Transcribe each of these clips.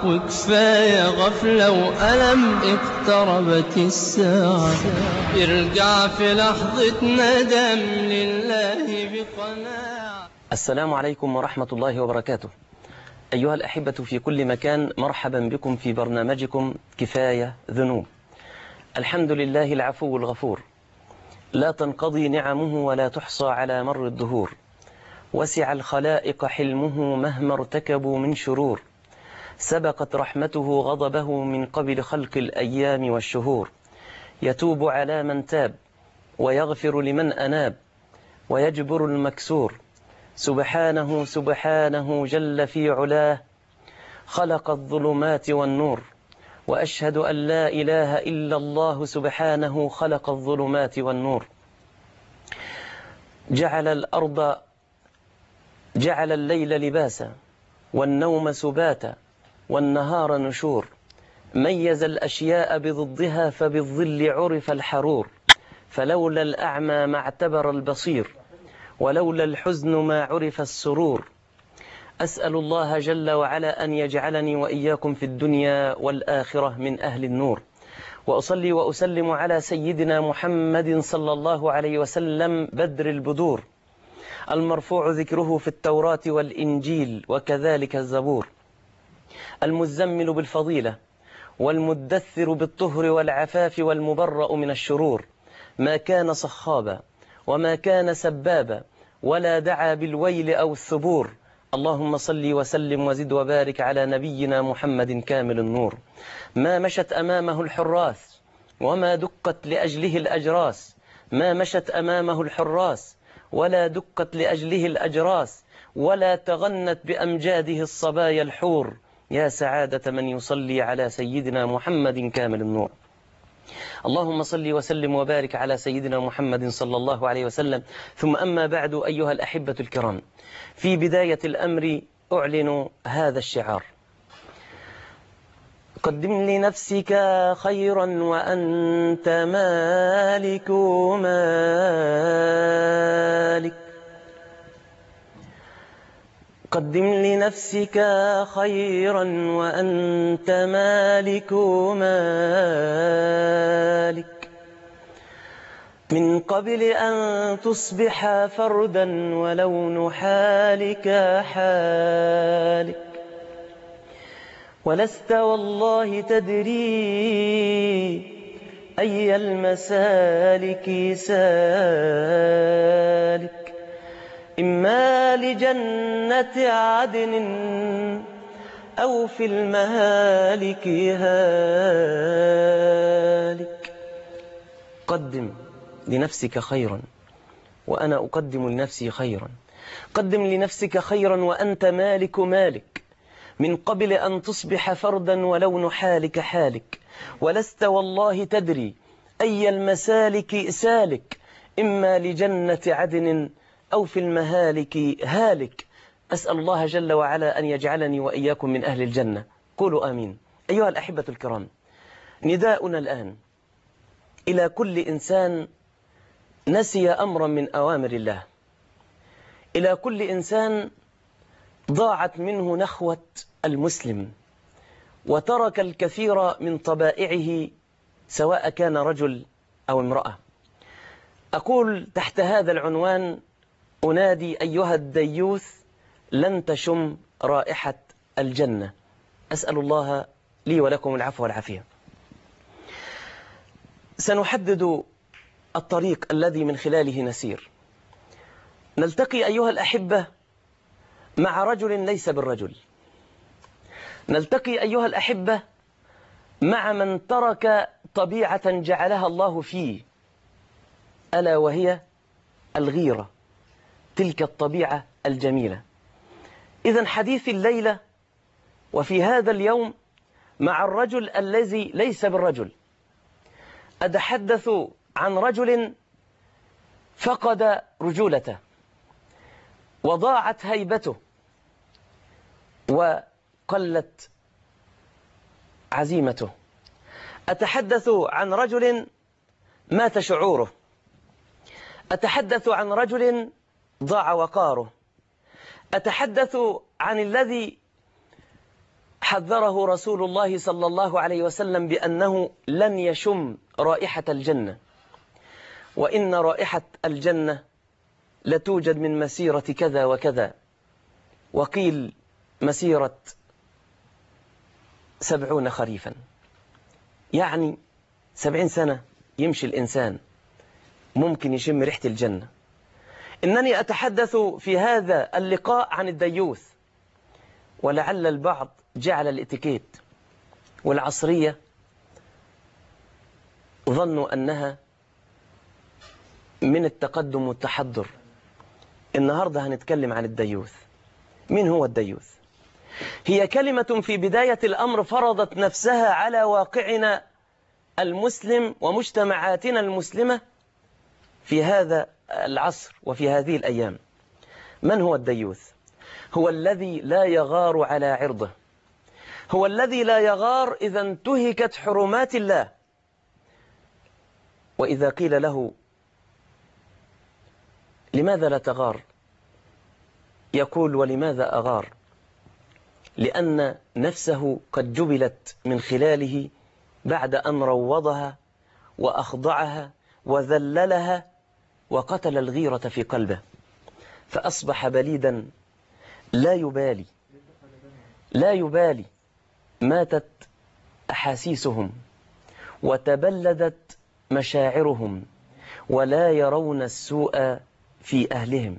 وكفاية غفلة وألم اقتربت الساعة ارجع في لحظة ندم لله بقناعة السلام عليكم ورحمة الله وبركاته أيها الأحبة في كل مكان مرحبا بكم في برنامجكم كفاية ذنوب الحمد لله العفو الغفور لا تنقضي نعمه ولا تحصى على مر الدهور وسع الخلائق حلمه مهما ارتكبوا من شرور سبقت رحمته غضبه من قبل خلق الأيام والشهور يتوب على من تاب ويغفر لمن أناب ويجبر المكسور سبحانه سبحانه جل في علاه خلق الظلمات والنور وأشهد أن لا إله إلا الله سبحانه خلق الظلمات والنور جعل الأرض جعل الليل لباسا والنوم سباتا والنهار نشور ميز الأشياء بضدها فبالظل عرف الحرور فلولا الأعمى ما اعتبر البصير ولولا الحزن ما عرف السرور أسأل الله جل وعلا أن يجعلني وإياكم في الدنيا والآخرة من أهل النور وأصلي وأسلم على سيدنا محمد صلى الله عليه وسلم بدر البدور المرفوع ذكره في التوراة والإنجيل وكذلك الزبور المزمل بالفضيلة والمدثر بالطهر والعفاف والمبرأ من الشرور ما كان صخابا وما كان سبابا ولا دعا بالويل أو الثبور اللهم صل وسلم وزد وبارك على نبينا محمد كامل النور ما مشت أمامه الحراس وما دقت لأجله الأجراس ما مشت أمامه الحراس ولا دقت لأجله الأجراس ولا تغنت بأمجاده الصبايا الحور يا سعادة من يصلي على سيدنا محمد كامل النور اللهم صل وسلم وبارك على سيدنا محمد صلى الله عليه وسلم ثم أما بعد أيها الأحبة الكرام في بداية الأمر أعلن هذا الشعار قدم لنفسك خيرا وأنت مالك مالك قدم لنفسك خيرا وأنت مالك مالك من قبل أن تصبح فردا ولون حالك حالك ولست والله تدري أي المسالك سالك إما لجنة عدن أو في المهالك هالك قدم لنفسك خيرا وأنا أقدم لنفسي خيرا قدم لنفسك خيرا وأنت مالك مالك من قبل أن تصبح فردا ولون حالك حالك ولست والله تدري أي المسالك سالك إما لجنة عدن أو في المهالك هالك أسأل الله جل وعلا أن يجعلني وإياكم من أهل الجنة قولوا آمين أيها الأحبة الكرام نداؤنا الآن إلى كل إنسان نسي أمرا من أوامر الله إلى كل إنسان ضاعت منه نخوة المسلم وترك الكثير من طبائعه سواء كان رجل أو امرأة أقول تحت هذا العنوان أنادي أيها الديوث لن تشم رائحة الجنة أسأل الله لي ولكم العفو والعافية سنحدد الطريق الذي من خلاله نسير نلتقي أيها الأحبة مع رجل ليس بالرجل نلتقي أيها الأحبة مع من ترك طبيعة جعلها الله فيه ألا وهي الغيرة تلك الطبيعة الجميلة إذا حديث الليلة وفي هذا اليوم مع الرجل الذي ليس بالرجل أتحدث عن رجل فقد رجولته وضاعت هيبته وقلت عزيمته أتحدث عن رجل مات شعوره أتحدث عن رجل ضاع وقاره أتحدث عن الذي حذره رسول الله صلى الله عليه وسلم بأنه لن يشم رائحة الجنة وإن رائحة الجنة لتوجد من مسيرة كذا وكذا وقيل مسيرة سبعون خريفا يعني سبعين سنة يمشي الإنسان ممكن يشم ريحة الجنة إنني أتحدث في هذا اللقاء عن الديوث ولعل البعض جعل الاتيكيت والعصرية ظنوا أنها من التقدم والتحضر النهاردة هنتكلم عن الديوث مين هو الديوث هي كلمة في بداية الأمر فرضت نفسها على واقعنا المسلم ومجتمعاتنا المسلمة في هذا العصر وفي هذه الأيام من هو الديوث هو الذي لا يغار على عرضه هو الذي لا يغار إذا انتهكت حرمات الله وإذا قيل له لماذا لا تغار يقول ولماذا أغار لأن نفسه قد جبلت من خلاله بعد أن روضها وأخضعها وذللها وقتل الغيرة في قلبه فأصبح بليدا لا يبالي لا يبالي ماتت أحاسيسهم وتبلدت مشاعرهم ولا يرون السوء في أهلهم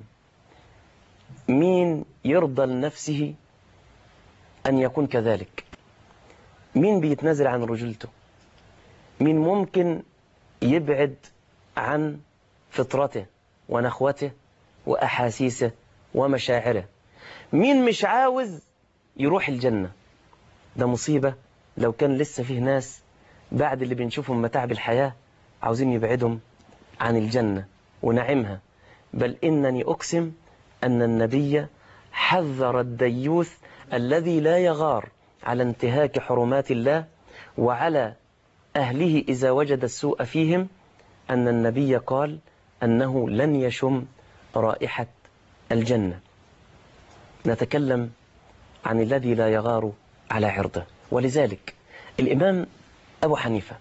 مين يرضى لنفسه أن يكون كذلك مين بيتنازل عن رجلته مين ممكن يبعد عن فطرته ونخوته وأحاسيسه ومشاعره مين مش عاوز يروح الجنة ده مصيبة لو كان لسه فيه ناس بعد اللي بنشوفهم متاعب الحياة عاوزين يبعدهم عن الجنة ونعمها بل إنني أقسم أن النبي حذر الديوث الذي لا يغار على انتهاك حرمات الله وعلى أهله إذا وجد السوء فيهم أن النبي قال أنه لن يشم رائحة الجنة نتكلم عن الذي لا يغار على عرضه ولذلك الإمام أبو حنيفة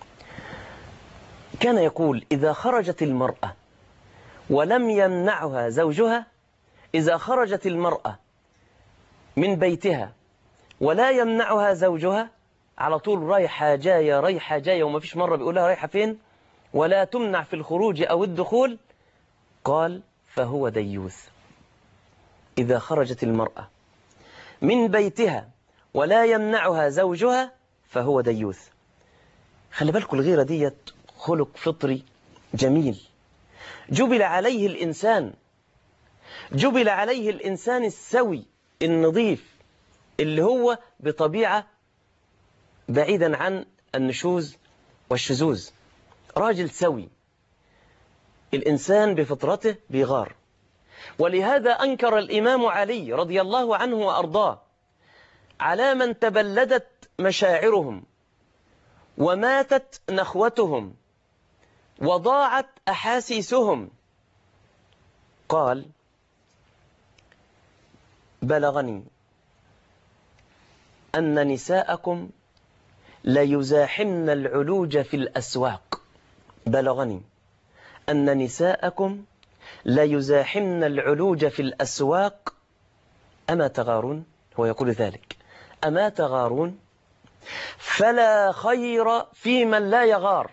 كان يقول إذا خرجت المرأة ولم يمنعها زوجها إذا خرجت المرأة من بيتها ولا يمنعها زوجها على طول رايحة جاية رايحة جاية وما فيش مرة بيقول لها رايحة فين ولا تمنع في الخروج أو الدخول قال فهو ديوث إذا خرجت المرأة من بيتها ولا يمنعها زوجها فهو ديوث خلي بالكم الغيرة ديت خلق فطري جميل جبل عليه الإنسان جبل عليه الإنسان السوي النظيف اللي هو بطبيعة بعيدا عن النشوز والشذوذ راجل سوي الإنسان بفطرته بيغار ولهذا أنكر الإمام علي رضي الله عنه وأرضاه على من تبلدت مشاعرهم وماتت نخوتهم وضاعت أحاسيسهم قال بلغني أن نساءكم ليزاحمن العلوج في الأسواق بلغني أن نساءكم ليزاحمن العلوج في الأسواق أما تغارون هو يقول ذلك أما تغارون فلا خير في من لا يغار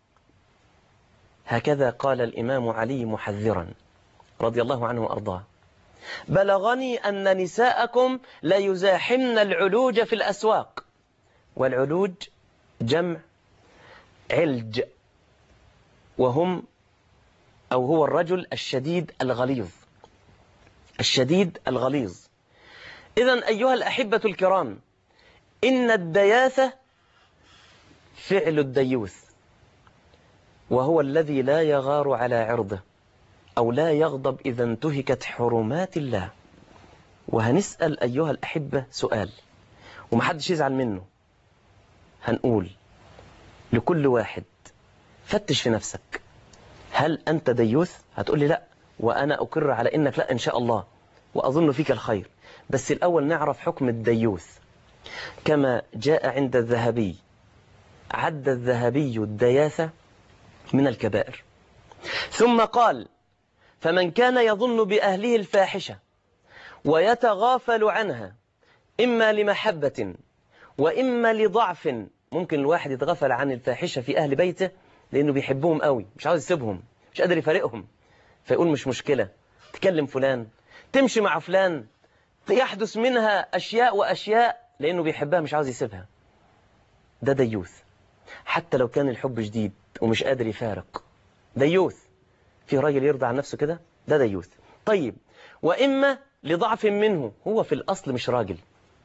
هكذا قال الإمام علي محذرا رضي الله عنه وأرضاه بلغني أن نساءكم ليزاحمن العلوج في الأسواق والعلوج جمع علج وهم أو هو الرجل الشديد الغليظ الشديد الغليظ إذا أيها الأحبة الكرام إن الدياثة فعل الديوث وهو الذي لا يغار على عرضه أو لا يغضب إذا انتهكت حرمات الله وهنسأل أيها الأحبة سؤال ومحدش يزعل منه هنقول لكل واحد فتش في نفسك هل أنت ديوث هتقول لي لا وأنا أقر على إنك لا إن شاء الله وأظن فيك الخير بس الأول نعرف حكم الديوث كما جاء عند الذهبي عد الذهبي الدياثة من الكبائر ثم قال فمن كان يظن بأهله الفاحشة ويتغافل عنها إما لمحبة وإما لضعف ممكن الواحد يتغافل عن الفاحشة في أهل بيته لأنه بيحبهم قوي مش عاوز يسيبهم مش قادر يفارقهم فيقول مش مشكلة تكلم فلان تمشي مع فلان يحدث منها أشياء وأشياء لأنه بيحبها مش عاوز يسيبها ده ديوث حتى لو كان الحب جديد ومش قادر يفارق ديوث في راجل يرضى عن نفسه كده ده ديوث طيب وإما لضعف منه هو في الأصل مش راجل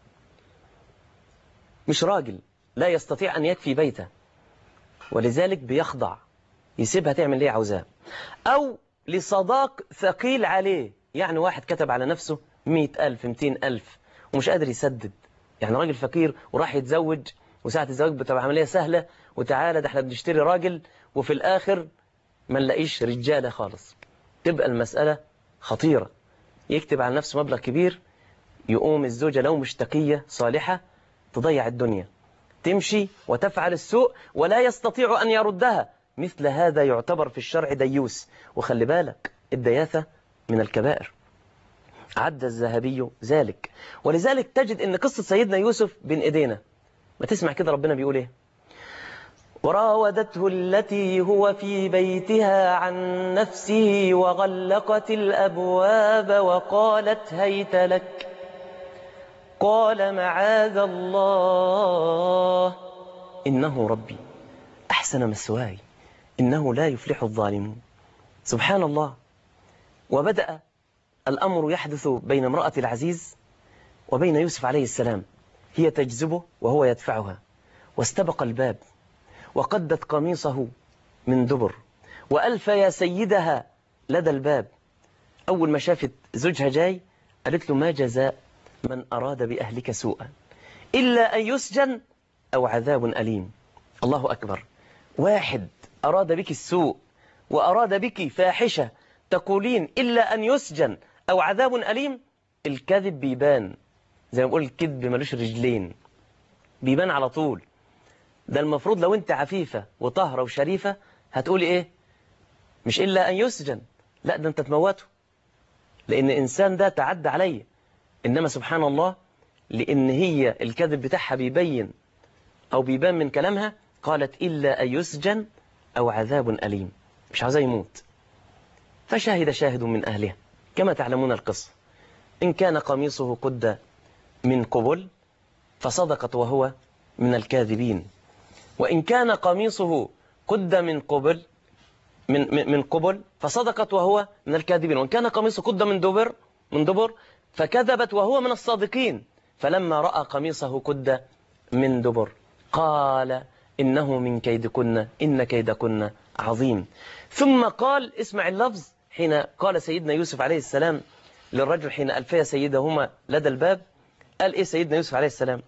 مش راجل لا يستطيع أن يكفي بيته ولذلك بيخضع يسيبها تعمل ليه عاوزاه أو لصداق ثقيل عليه يعني واحد كتب على نفسه مئة ألف مئتين ألف ومش قادر يسدد يعني راجل فقير وراح يتزوج وساعة الزواج بتبقى عملية سهلة وتعالى ده احنا بنشتري راجل وفي الآخر ما نلاقيش رجالة خالص تبقى المسألة خطيرة يكتب على نفسه مبلغ كبير يقوم الزوجة لو مش تقية صالحة تضيع الدنيا تمشي وتفعل السوء ولا يستطيع أن يردها مثل هذا يعتبر في الشرع ديوس وخلي بالك الدياثة من الكبائر عد الذهبي ذلك ولذلك تجد ان قصة سيدنا يوسف بين ايدينا ما تسمع كده ربنا بيقول ايه وراودته التي هو في بيتها عن نفسه وغلقت الأبواب وقالت هيت لك قال معاذ الله إنه ربي أحسن مسواي إنه لا يفلح الظالمون سبحان الله وبدأ الأمر يحدث بين امرأة العزيز وبين يوسف عليه السلام هي تجذبه وهو يدفعها واستبق الباب وقدت قميصه من دبر وألف يا سيدها لدى الباب أول ما شافت زوجها جاي قالت له ما جزاء من أراد بأهلك سوءا إلا أن يسجن أو عذاب أليم الله أكبر واحد أراد بك السوء وأراد بك فاحشة تقولين إلا أن يسجن أو عذاب أليم الكذب بيبان زي ما بقول الكذب ملوش رجلين بيبان على طول ده المفروض لو انت عفيفة وطهرة وشريفة هتقولي ايه مش إلا أن يسجن لا ده انت تموته لأن إنسان ده تعدى عليا إنما سبحان الله لأن هي الكذب بتاعها بيبين أو بيبان من كلامها قالت إلا أن يسجن أو عذاب أليم مش عاوزاه يموت فشاهد شاهد من أهلها كما تعلمون القصة إن كان قميصه قد من قبل فصدقت وهو من الكاذبين وإن كان قميصه قد من قبل من من من قبل فصدقت وهو من الكاذبين وإن كان قميصه قد من دبر من دبر فكذبت وهو من الصادقين فلما رأى قميصه قد من دبر قال إنه من كيدكن إن كيدكن عظيم ثم قال اسمع اللفظ حين قال سيدنا يوسف عليه السلام للرجل حين ألفي سيدهما لدى الباب قال إيه سيدنا يوسف عليه السلام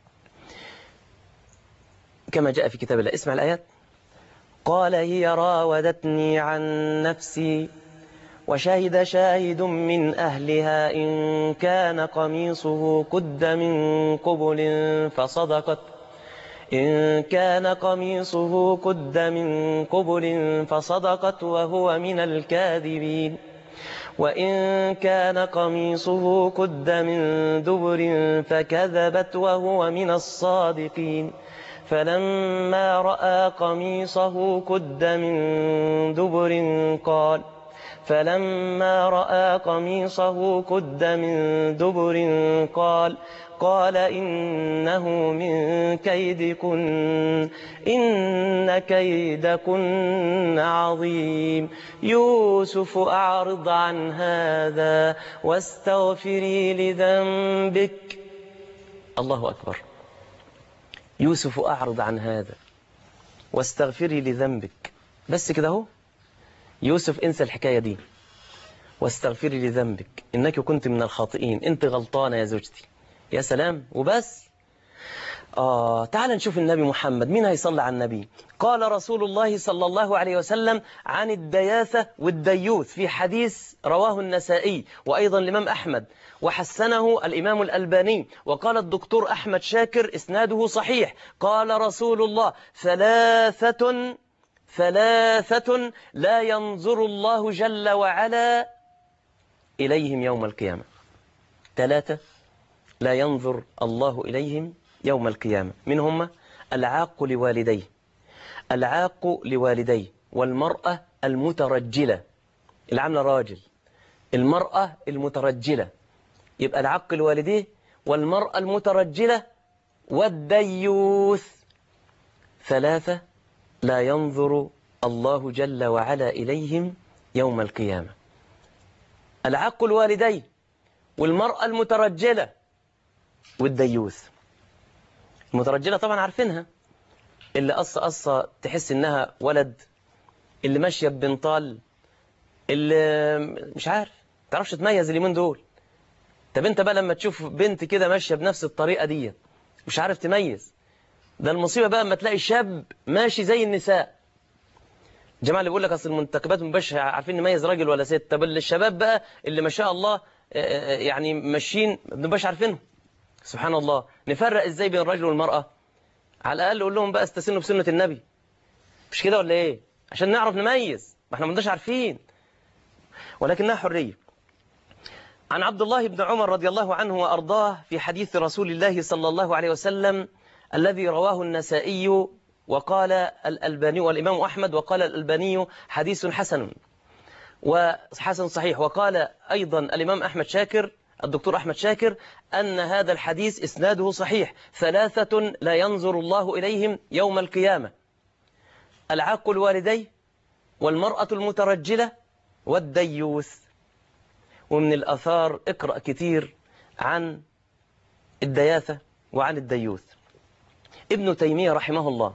كما جاء في كتاب الله اسمع الآيات قال هي راودتني عن نفسي وشهد شاهد من أهلها إن كان قميصه قد من قبل فصدقت إن كان قميصه قد من قبل فصدقت وهو من الكاذبين وإن كان قميصه قد من دبر فكذبت وهو من الصادقين فلما رأى قميصه قد من دبر قال فلما رأى قميصه قد من دبر قال قال إنه من كيدكن إن كيدكن عظيم يوسف أعرض عن هذا واستغفري لذنبك الله أكبر يوسف أعرض عن هذا واستغفري لذنبك بس كده هو يوسف انسى الحكاية دي واستغفري لذنبك إنك كنت من الخاطئين أنت غلطانة يا زوجتي يا سلام وبس آه تعال نشوف النبي محمد مين هيصلي على النبي قال رسول الله صلى الله عليه وسلم عن الدياثة والديوث في حديث رواه النسائي وأيضا الإمام أحمد وحسنه الإمام الألباني وقال الدكتور أحمد شاكر إسناده صحيح قال رسول الله ثلاثة ثلاثة لا ينظر الله جل وعلا إليهم يوم القيامة ثلاثة لا ينظر الله إليهم يوم القيامة من هم العاق لوالديه العاق لوالديه والمرأة المترجلة العاملة راجل المرأة المترجلة يبقى العاق لوالديه والمرأة المترجلة والديوث ثلاثة لا ينظر الله جل وعلا إليهم يوم القيامة العق الوالدين والمرأة المترجلة والديوث المترجلة طبعا عارفينها اللي قصة قصة تحس إنها ولد اللي ماشية ببنطال اللي مش عارف تعرفش تميز اليومين دول طب انت بقى لما تشوف بنت كده ماشية بنفس الطريقة دي مش عارف تميز ده المصيبة بقى اما تلاقي شاب ماشي زي النساء الجماعة اللي بيقول لك اصل المنتخبات مبقاش عارفين نميز راجل ولا ست طب الشباب بقى اللي ما شاء الله يعني ماشيين ما بنبقاش عارفينهم سبحان الله نفرق ازاي بين الرجل والمرأة على الأقل قول لهم بقى استسنوا بسنة النبي مش كده ولا ايه عشان نعرف نميز ما احنا ما بنبقاش عارفين ولكنها حرية عن عبد الله بن عمر رضي الله عنه وأرضاه في حديث رسول الله صلى الله عليه وسلم الذي رواه النسائي وقال الألباني والإمام أحمد وقال الألباني حديث حسن وحسن صحيح وقال أيضا الإمام أحمد شاكر الدكتور أحمد شاكر أن هذا الحديث إسناده صحيح ثلاثة لا ينظر الله إليهم يوم القيامة العاق الوالدي والمرأة المترجلة والديوث ومن الأثار اقرأ كتير عن الدياثة وعن الديوث ابن تيمية رحمه الله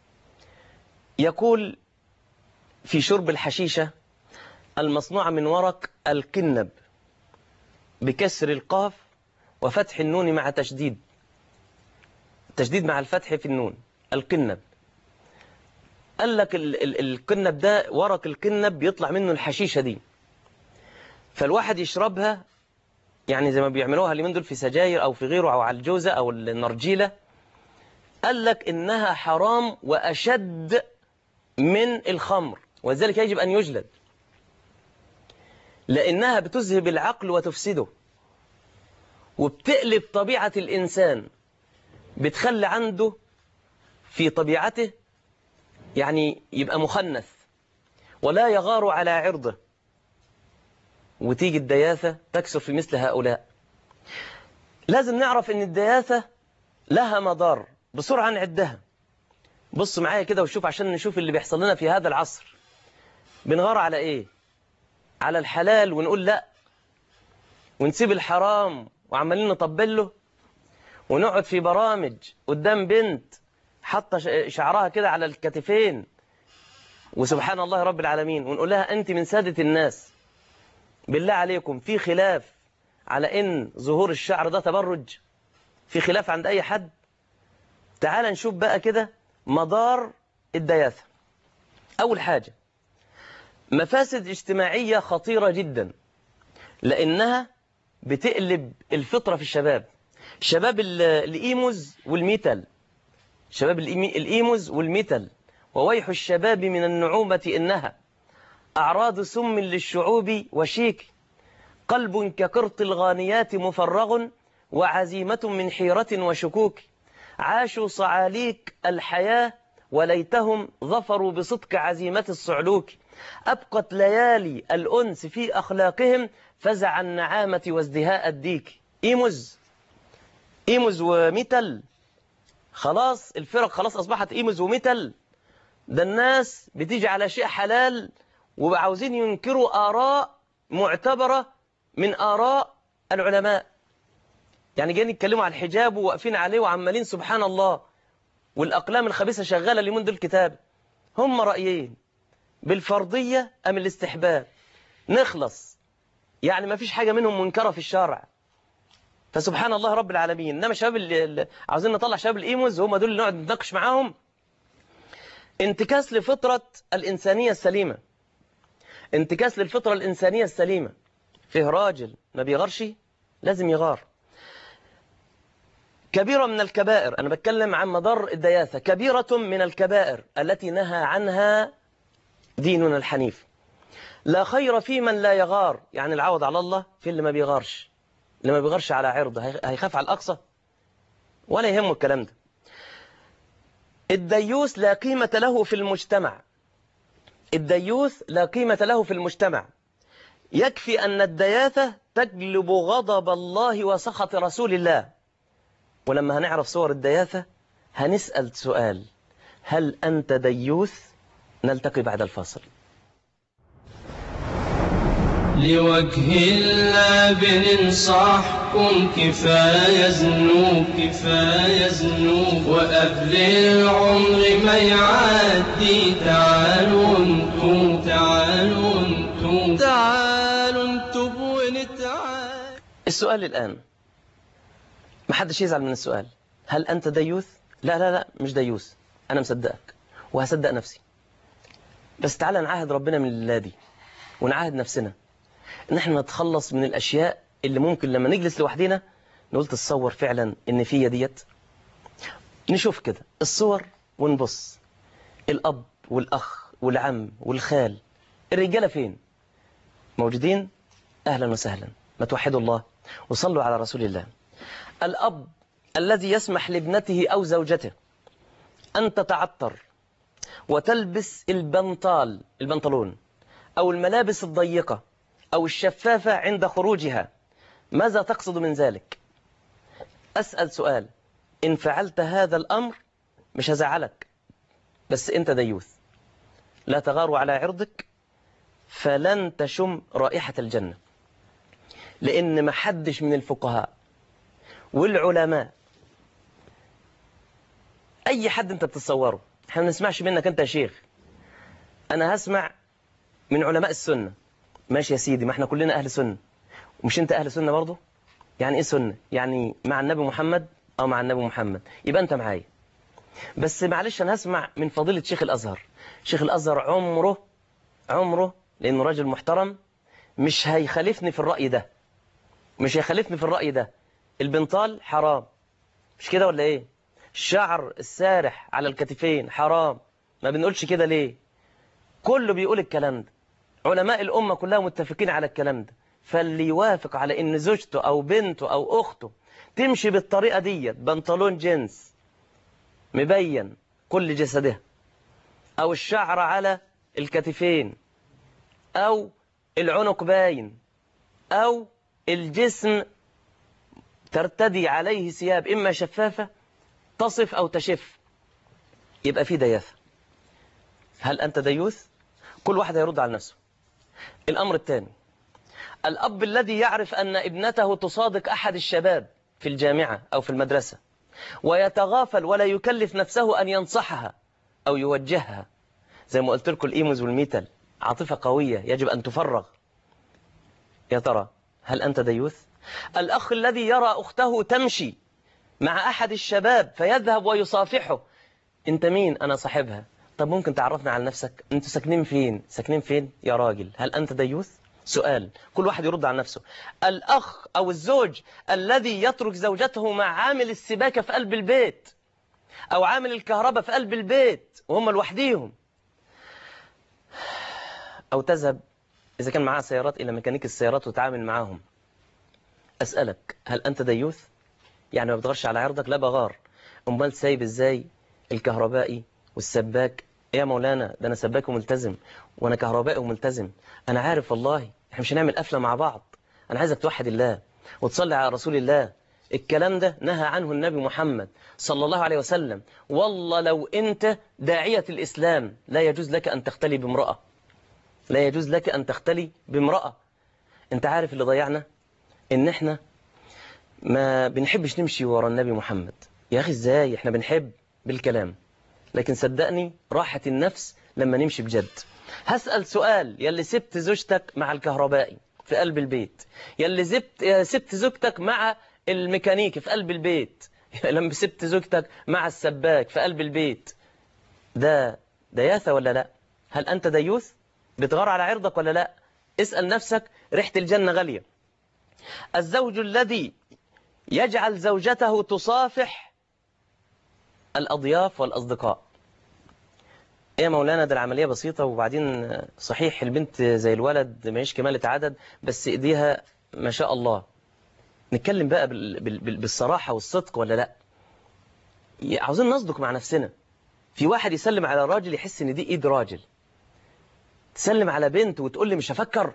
يقول في شرب الحشيشة المصنوعة من ورق الكنب بكسر القاف وفتح النون مع تشديد تشديد مع الفتح في النون الكنب قال لك ال ال الكنب ده ورق الكنب بيطلع منه الحشيشة دي فالواحد يشربها يعني زي ما بيعملوها اليومين دول في سجاير أو في غيره أو على الجوزة أو النرجيلة قال لك إنها حرام وأشد من الخمر وذلك يجب أن يجلد لأنها بتذهب العقل وتفسده وبتقلب طبيعة الإنسان بتخلي عنده في طبيعته يعني يبقى مخنث ولا يغار على عرضه وتيجي الدياثة تكسر في مثل هؤلاء لازم نعرف ان الدياثة لها مضار بسرعة نعدها بص معايا كده وشوف عشان نشوف اللي بيحصل لنا في هذا العصر بنغار على ايه على الحلال ونقول لا ونسيب الحرام وعمالين نطبل له ونقعد في برامج قدام بنت حاطه شعرها كده على الكتفين وسبحان الله رب العالمين ونقول لها انت من سادة الناس بالله عليكم في خلاف على ان ظهور الشعر ده تبرج في خلاف عند اي حد تعال نشوف بقى كده مدار الدياثة اول حاجة مفاسد اجتماعية خطيرة جدا لانها بتقلب الفطرة في الشباب شباب الايموز والميتال شباب الايموز والميتال وويح الشباب من النعومة إنها أعراض سم للشعوب وشيك قلب كقرط الغانيات مفرغ وعزيمة من حيرة وشكوك عاشوا صعاليك الحياة وليتهم ظفروا بصدق عزيمة الصعلوك أبقت ليالي الأنس في أخلاقهم فزع النعامة وازدهاء الديك إيموز إيموز وميتل خلاص الفرق خلاص أصبحت إيموز وميتل ده الناس بتيجي على شيء حلال وعاوزين ينكروا آراء معتبرة من آراء العلماء يعني جايين يتكلموا عن الحجاب وواقفين عليه وعمالين سبحان الله والأقلام الخبيثة شغالة اليومين دول كتاب هم رأيين بالفرضية أم الاستحباب نخلص يعني ما فيش حاجة منهم منكرة في الشرع فسبحان الله رب العالمين انما شباب اللي عاوزين نطلع شباب الايموز هم دول اللي نقعد نتناقش معاهم انتكاس لفطرة الإنسانية السليمة انتكاس للفطرة الإنسانية السليمة فيه راجل ما بيغارش لازم يغار كبيرة من الكبائر أنا بتكلم عن مدار الدياثة كبيرة من الكبائر التي نهى عنها ديننا الحنيف لا خير في من لا يغار يعني العوض على الله في اللي ما بيغارش اللي ما بيغارش على عرضه هيخاف على الأقصى ولا يهمه الكلام ده الديوث لا قيمة له في المجتمع الديوث لا قيمة له في المجتمع يكفي أن الدياثة تجلب غضب الله وسخط رسول الله ولما هنعرف صور الدياثة هنسأل سؤال هل أنت ديوث نلتقي بعد الفاصل لوجه الله بننصحكم كفاية ذنوب كفاية ذنوب وقبل العمر ما يعدي تعالوا انتم تعالوا انتم تعالوا انتم ونتعال السؤال الآن ما حدش يزعل من السؤال هل أنت ديوث؟ لا لا لا مش ديوث أنا مصدقك وهصدق نفسي بس تعالى نعاهد ربنا من الليلة دي ونعاهد نفسنا ان احنا نتخلص من الاشياء اللي ممكن لما نجلس لوحدنا نقول تتصور فعلا ان فيا ديت نشوف كده الصور ونبص الاب والاخ والعم والخال الرجاله فين موجودين اهلا وسهلا ما توحدوا الله وصلوا على رسول الله الاب الذي يسمح لابنته او زوجته ان تتعطر وتلبس البنطال البنطلون او الملابس الضيقه أو الشفافة عند خروجها ماذا تقصد من ذلك أسأل سؤال إن فعلت هذا الأمر مش هزعلك بس أنت ديوث لا تغار على عرضك فلن تشم رائحة الجنة لأن ما حدش من الفقهاء والعلماء أي حد أنت بتتصوره احنا ما نسمعش منك أنت يا شيخ أنا هسمع من علماء السنة ماشي يا سيدي ما احنا كلنا أهل سنة ومش أنت أهل سنة برضه يعني إيه سنة يعني مع النبي محمد أو مع النبي محمد يبقى أنت معايا بس معلش أنا هسمع من فضيلة شيخ الأزهر شيخ الأزهر عمره عمره لأنه راجل محترم مش هيخالفني في الرأي ده مش هيخالفني في الرأي ده البنطال حرام مش كده ولا إيه الشعر السارح على الكتفين حرام ما بنقولش كده ليه كله بيقول الكلام ده علماء الأمة كلها متفقين على الكلام ده فاللي يوافق على إن زوجته أو بنته أو أخته تمشي بالطريقة ديت بنطلون جينز مبين كل جسدها أو الشعر على الكتفين أو العنق باين أو الجسم ترتدي عليه ثياب إما شفافة تصف أو تشف يبقى في دياثة هل أنت ديوث؟ كل واحد هيرد على نفسه الأمر الثاني الأب الذي يعرف أن ابنته تصادق أحد الشباب في الجامعة أو في المدرسة ويتغافل ولا يكلف نفسه أن ينصحها أو يوجهها زي ما قلت لكم الإيموز والميتال عاطفة قوية يجب أن تفرغ يا ترى هل أنت ديوث؟ الأخ الذي يرى أخته تمشي مع أحد الشباب فيذهب ويصافحه أنت مين أنا صاحبها طب ممكن تعرفنا عن نفسك أنتوا ساكنين فين ساكنين فين يا راجل هل أنت ديوث سؤال كل واحد يرد على نفسه الأخ أو الزوج الذي يترك زوجته مع عامل السباكة في قلب البيت أو عامل الكهرباء في قلب البيت وهم لوحديهم أو تذهب إذا كان معها سيارات إلى ميكانيك السيارات وتعامل معاهم أسألك هل أنت ديوث يعني ما بتغرش على عرضك لا بغار أمال سايب إزاي الكهربائي والسباك يا مولانا ده أنا سباك وملتزم وأنا كهربائي وملتزم أنا عارف والله إحنا مش هنعمل قفلة مع بعض أنا عايزك توحد الله وتصلي على رسول الله الكلام ده نهى عنه النبي محمد صلى الله عليه وسلم والله لو أنت داعية الإسلام لا يجوز لك أن تختلي بامرأة لا يجوز لك أن تختلي بامرأة أنت عارف اللي ضيعنا إن إحنا ما بنحبش نمشي ورا النبي محمد يا أخي إزاي إحنا بنحب بالكلام لكن صدقني راحة النفس لما نمشي بجد هسأل سؤال يلي سبت زوجتك مع الكهربائي في قلب البيت يلي سبت سبت زوجتك مع الميكانيكي في قلب البيت لما سبت زوجتك مع السباك في قلب البيت ده دياثة ولا لا هل أنت ديوث بتغار على عرضك ولا لا اسأل نفسك ريحة الجنة غالية الزوج الذي يجعل زوجته تصافح الأضياف والأصدقاء ايه يا مولانا ده العملية بسيطة وبعدين صحيح البنت زي الولد ماهيش كمالة عدد بس ايديها ما شاء الله نتكلم بقى بال- بال- بال- بالصراحة والصدق ولا لا عاوزين نصدق مع نفسنا في واحد يسلم على راجل يحس ان دي ايد راجل تسلم على بنت وتقول لي مش هفكر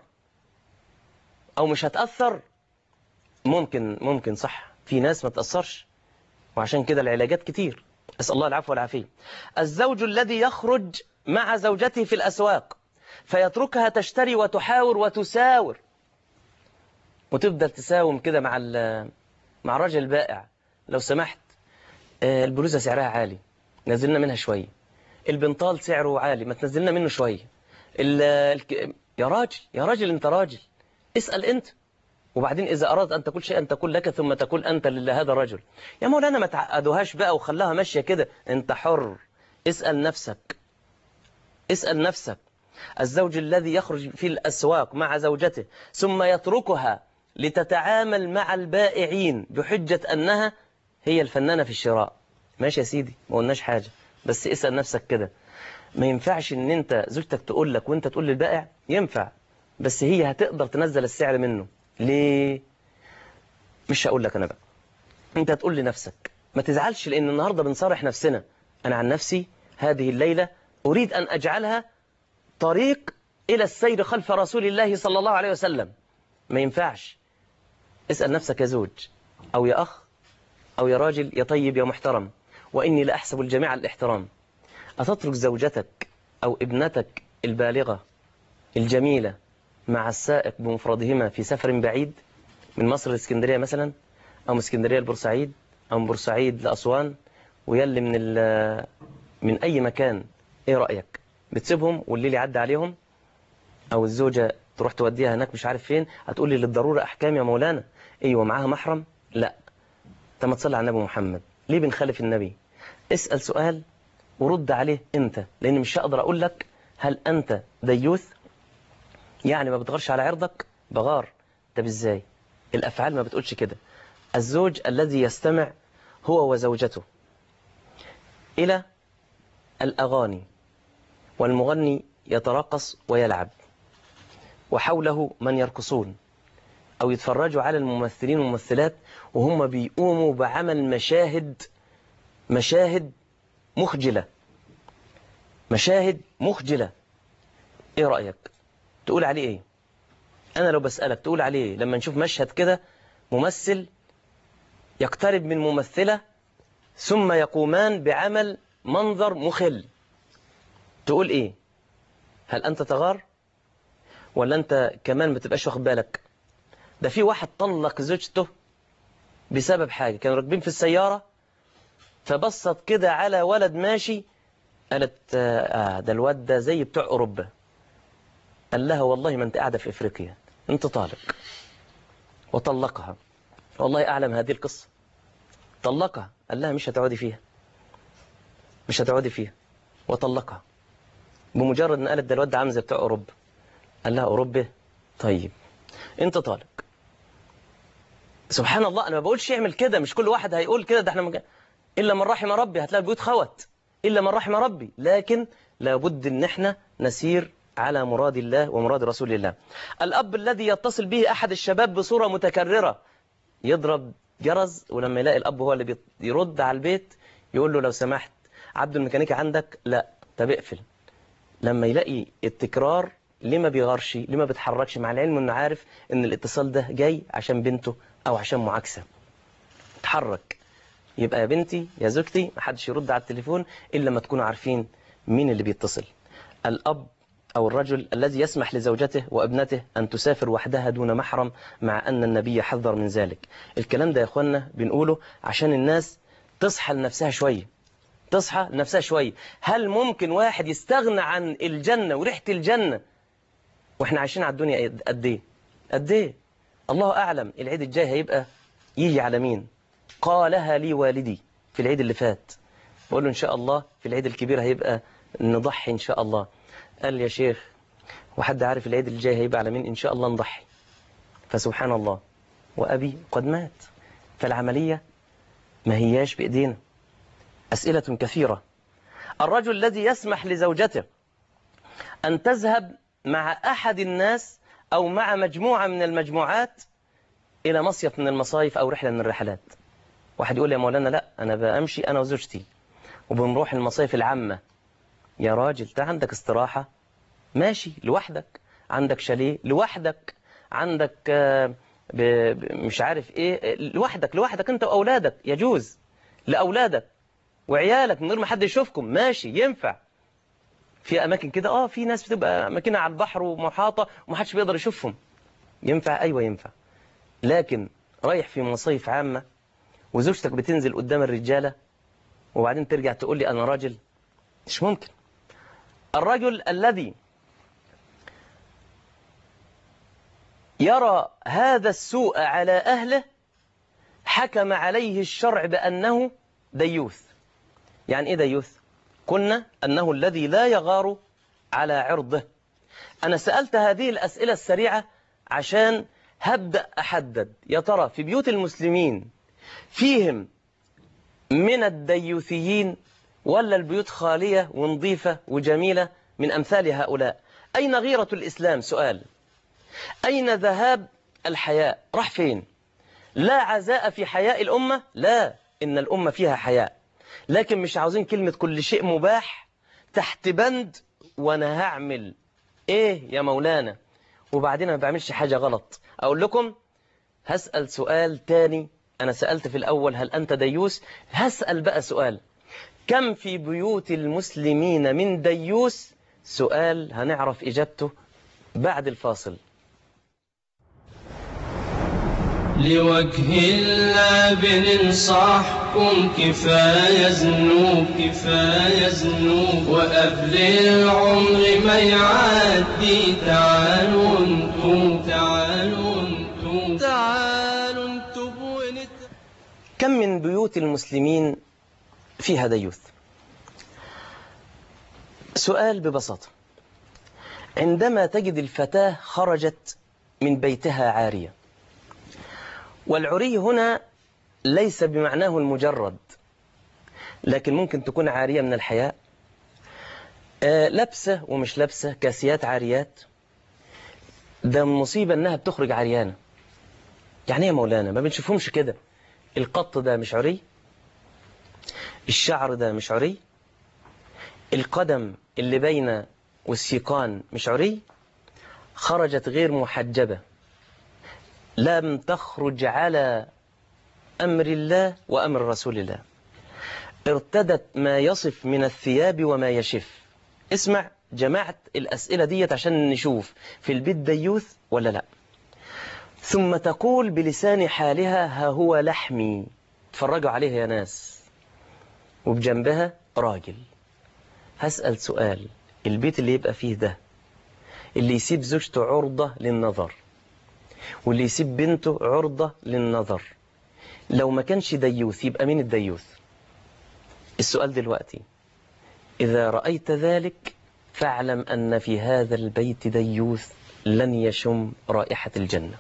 او مش هتأثر ممكن ممكن صح في ناس ما تأثرش وعشان كده العلاجات كتير أسأل الله العفو والعافية الزوج الذي يخرج مع زوجته في الأسواق فيتركها تشتري وتحاور وتساور وتفضل تساوم كده مع ال- مع الراجل البائع لو سمحت آه، البلوزة سعرها عالي نزلنا منها شوية البنطال سعره عالي ما تنزلنا منه شوية ال- الك- يا راجل يا راجل انت راجل اسأل انت وبعدين إذا أردت أن تقول شيئا تقول لك ثم تقول أنت لهذا الرجل يا مولانا ما تعقدوهاش بقى وخلاها ماشية كده أنت حر اسأل نفسك اسأل نفسك الزوج الذي يخرج في الأسواق مع زوجته ثم يتركها لتتعامل مع البائعين بحجة أنها هي الفنانة في الشراء ماشي يا سيدي ما قلناش حاجة بس اسأل نفسك كده ما ينفعش ان انت زوجتك تقول لك وانت تقول للبائع ينفع بس هي هتقدر تنزل السعر منه ليه مش هقول لك انا بقى انت هتقول لنفسك ما تزعلش لان النهارده بنصارح نفسنا انا عن نفسي هذه الليله اريد ان اجعلها طريق الى السير خلف رسول الله صلى الله عليه وسلم ما ينفعش اسال نفسك يا زوج او يا اخ او يا راجل يا طيب يا محترم واني لاحسب الجميع على الاحترام اتترك زوجتك او ابنتك البالغه الجميله مع السائق بمفردهما في سفر بعيد من مصر لاسكندريه مثلا او من اسكندريه لبورسعيد او من بورسعيد لاسوان ويلي من ال- من اي مكان ايه رايك بتسيبهم والليل يعدي عليهم او الزوجه تروح توديها هناك مش عارف فين هتقول لي للضروره احكام يا مولانا ايوه معاها محرم لا طب ما تصلي على النبي محمد ليه بنخالف النبي اسال سؤال ورد عليه انت لان مش هقدر اقول لك هل انت ديوث يعني ما بتغارش على عرضك بغار طب ازاي الافعال ما بتقولش كده الزوج الذي يستمع هو وزوجته الى الاغاني والمغني يترقص ويلعب وحوله من يرقصون او يتفرجوا على الممثلين والممثلات وهم بيقوموا بعمل مشاهد مشاهد مخجله مشاهد مخجله ايه رايك تقول عليه ايه انا لو بسألك تقول عليه إيه؟ لما نشوف مشهد كده ممثل يقترب من ممثلة ثم يقومان بعمل منظر مخل تقول ايه هل انت تغار ولا انت كمان ما تبقاش واخد بالك ده في واحد طلق زوجته بسبب حاجة كانوا راكبين في السيارة فبصت كده على ولد ماشي قالت آه ده الواد ده زي بتوع أوروبا قال لها والله ما انت قاعدة في إفريقيا انت طالق وطلقها والله أعلم هذه القصة طلقها قال لها مش هتقعدي فيها مش هتقعدي فيها وطلقها بمجرد ان قالت ده الواد ده عامل زي بتوع أوروبا قال لها أوروبا طيب انت طالق سبحان الله انا ما بقولش اعمل كده مش كل واحد هيقول كده ده احنا مج... الا من رحم ربي هتلاقي البيوت خوت الا من رحم ربي لكن لابد ان احنا نسير على مراد الله ومراد رسول الله الاب الذي يتصل به احد الشباب بصوره متكرره يضرب جرس ولما يلاقي الاب هو اللي بيرد على البيت يقول له لو سمحت عبد الميكانيكي عندك لا طب اقفل لما يلاقي التكرار ليه ما بيغارش ليه ما بيتحركش مع العلم انه عارف ان الاتصال ده جاي عشان بنته او عشان معاكسه اتحرك يبقى يا بنتي يا زوجتي ما حدش يرد على التليفون الا لما تكونوا عارفين مين اللي بيتصل الاب او الرجل الذي يسمح لزوجته وابنته ان تسافر وحدها دون محرم مع ان النبي حذر من ذلك الكلام ده يا اخوانا بنقوله عشان الناس تصحى لنفسها شويه تصحى لنفسها شويه هل ممكن واحد يستغنى عن الجنه وريحه الجنه واحنا عايشين على الدنيا قد ايه قد ايه الله اعلم العيد الجاي هيبقى يجي على مين قالها لي والدي في العيد اللي فات بقول له إن شاء الله في العيد الكبير هيبقى نضحي إن شاء الله قال لي يا شيخ وحد عارف العيد اللي جاي هيبقى على مين إن شاء الله نضحي فسبحان الله وأبي قد مات فالعملية ما هياش بإيدينا أسئلة كثيرة الرجل الذي يسمح لزوجته أن تذهب مع أحد الناس أو مع مجموعة من المجموعات إلى مصيف من المصايف أو رحلة من الرحلات واحد يقول يا مولانا لا أنا بأمشي أنا وزوجتي وبنروح المصايف العامة يا راجل ده عندك استراحة ماشي لوحدك عندك شاليه لوحدك عندك آه، ب... ب- مش عارف ايه لوحدك لوحدك انت واولادك يجوز لاولادك وعيالك من غير ما حد يشوفكم ماشي ينفع في اماكن كده اه في ناس بتبقى اماكنها على البحر ومحاطه ومحدش بيقدر يشوفهم ينفع ايوه ينفع لكن رايح في مصايف عامه وزوجتك بتنزل قدام الرجاله وبعدين ترجع تقول لي انا راجل مش ممكن الرجل الذي يرى هذا السوء على أهله حكم عليه الشرع بأنه ديوث يعني إيه ديوث؟ قلنا أنه الذي لا يغار على عرضه أنا سألت هذه الأسئلة السريعة عشان هبدأ أحدد يا ترى في بيوت المسلمين فيهم من الديوثيين ولا البيوت خالية ونظيفة وجميلة من أمثال هؤلاء أين غيرة الإسلام سؤال أين ذهاب الحياء راح فين لا عزاء في حياء الأمة لا إن الأمة فيها حياء لكن مش عاوزين كلمة كل شيء مباح تحت بند وأنا هعمل إيه يا مولانا وبعدين ما بعملش حاجة غلط أقول لكم هسأل سؤال تاني أنا سألت في الأول هل أنت ديوس هسأل بقى سؤال كم في بيوت المسلمين من ديوس سؤال هنعرف إجابته بعد الفاصل لوجه الله بننصحكم كفاية ذنوب كفاية ذنوب وقبل العمر ما يعدي تعالوا انتم تعالوا انتم تعالوا انتم ونت كم من بيوت المسلمين فيها ديوث سؤال ببساطة عندما تجد الفتاة خرجت من بيتها عارية والعري هنا ليس بمعناه المجرد لكن ممكن تكون عارية من الحياء آه، لابسة ومش لابسة كاسيات عاريات ده مصيبة انها بتخرج عريانة يعني ايه يا مولانا ما بنشوفهمش كده القط ده مش عري الشعر ده مش عري القدم اللي بين والسيقان مش عري خرجت غير محجبة لم تخرج على أمر الله وأمر رسول الله ارتدت ما يصف من الثياب وما يشف اسمع جماعة الأسئلة ديت عشان نشوف في البيت ديوث ولا لا ثم تقول بلسان حالها ها هو لحمي تفرجوا عليها يا ناس وبجنبها راجل هسأل سؤال البيت اللي يبقى فيه ده اللي يسيب زوجته عرضة للنظر واللي يسيب بنته عرضة للنظر لو ما كانش ديوث يبقى مين الديوث السؤال دلوقتي إذا رأيت ذلك فاعلم أن في هذا البيت ديوث لن يشم رائحة الجنة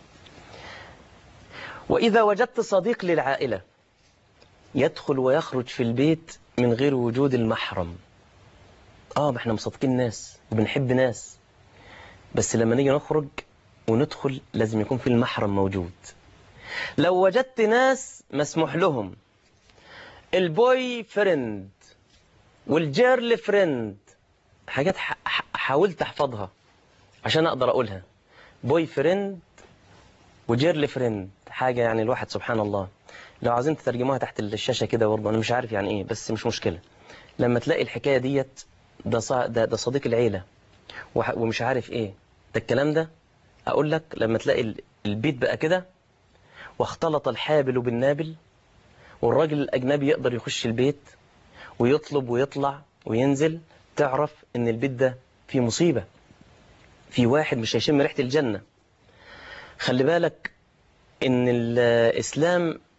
وإذا وجدت صديق للعائلة يدخل ويخرج في البيت من غير وجود المحرم آه ما احنا مصدقين ناس وبنحب ناس بس لما نيجي نخرج وندخل لازم يكون في المحرم موجود لو وجدت ناس مسموح لهم البوي فريند والجيرل فريند حاجات ح- ح- حاولت احفظها عشان اقدر اقولها بوي فريند وجيرل فريند حاجة يعني الواحد سبحان الله لو عايزين تترجموها تحت الشاشة كده برضه أنا مش عارف يعني إيه بس مش مشكلة لما تلاقي الحكاية ديت ده صا- ده, ده صديق العيلة وح- ومش عارف إيه ده الكلام ده أقول لك لما تلاقي ال- البيت بقى كده واختلط الحابل بالنابل والراجل الأجنبي يقدر يخش البيت ويطلب ويطلع وينزل تعرف إن البيت ده فيه مصيبة في واحد مش هيشم ريحة الجنة خلي بالك ان الاسلام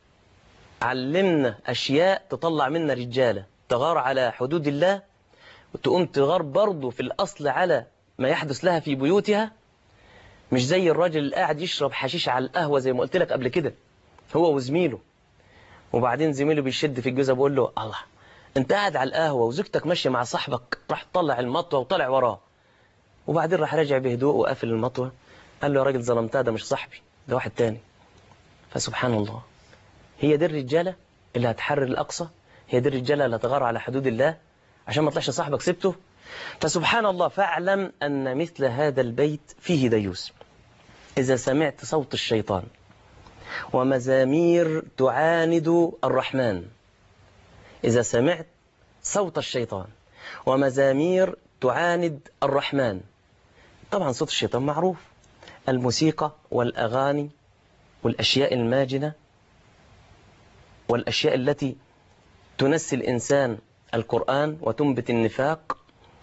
علمنا أشياء تطلع منا رجالة تغار على حدود الله وتقوم تغار برضه في الأصل على ما يحدث لها في بيوتها مش زي الراجل اللي قاعد يشرب حشيش على القهوة زي ما قلت لك قبل كده هو وزميله وبعدين زميله بيشد في الجوزة بيقول له الله انت قاعد على القهوة وزوجتك ماشية مع صاحبك راح تطلع المطوة وطلع وراه وبعدين راح راجع بهدوء وقافل المطوة قال له يا راجل ظلمتها ده مش صاحبي ده واحد تاني فسبحان الله هي دي الرجالة اللي هتحرر الأقصى هي دي الرجالة اللي هتغار على حدود الله عشان ما طلعش صاحبك سبته فسبحان الله فاعلم أن مثل هذا البيت فيه ديوس إذا سمعت صوت الشيطان ومزامير تعاند الرحمن إذا سمعت صوت الشيطان ومزامير تعاند الرحمن طبعا صوت الشيطان معروف الموسيقى والأغاني والأشياء الماجنة والأشياء التي تنسي الإنسان القرآن وتنبت النفاق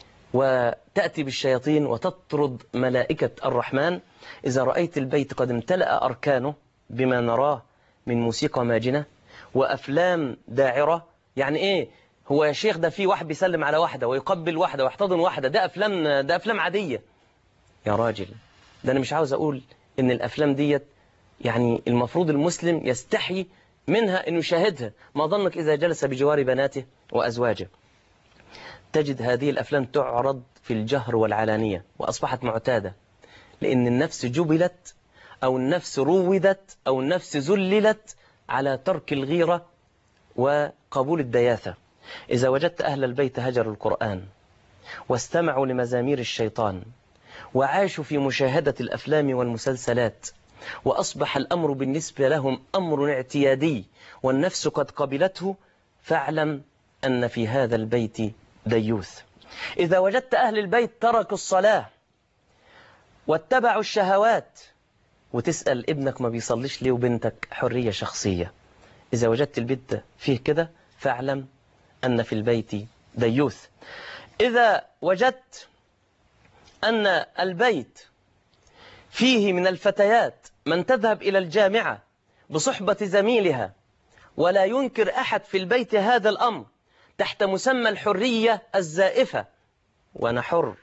وتأتي بالشياطين وتطرد ملائكة الرحمن إذا رأيت البيت قد امتلأ أركانه بما نراه من موسيقى ماجنة وأفلام داعرة يعني إيه هو يا شيخ ده في واحد بيسلم على واحدة ويقبل واحدة ويحتضن واحدة ده أفلام ده أفلام عادية يا راجل ده أنا مش عاوز أقول إن الأفلام ديت يعني المفروض المسلم يستحي منها أن يشاهدها ما ظنك إذا جلس بجوار بناته وأزواجه تجد هذه الأفلام تعرض في الجهر والعلانية وأصبحت معتادة لأن النفس جبلت أو النفس روضت أو النفس ذللت على ترك الغيرة وقبول الدياثة إذا وجدت أهل البيت هجروا القرآن واستمعوا لمزامير الشيطان وعاشوا في مشاهدة الأفلام والمسلسلات وأصبح الأمر بالنسبة لهم أمر اعتيادي والنفس قد قبلته فاعلم أن في هذا البيت ديوث إذا وجدت أهل البيت تركوا الصلاة واتبعوا الشهوات وتسأل ابنك ما بيصليش ليه وبنتك حرية شخصية إذا وجدت البيت فيه كده فاعلم أن في البيت ديوث إذا وجدت أن البيت فيه من الفتيات من تذهب إلى الجامعة بصحبة زميلها ولا ينكر أحد في البيت هذا الأمر تحت مسمى الحرية الزائفة وأنا حر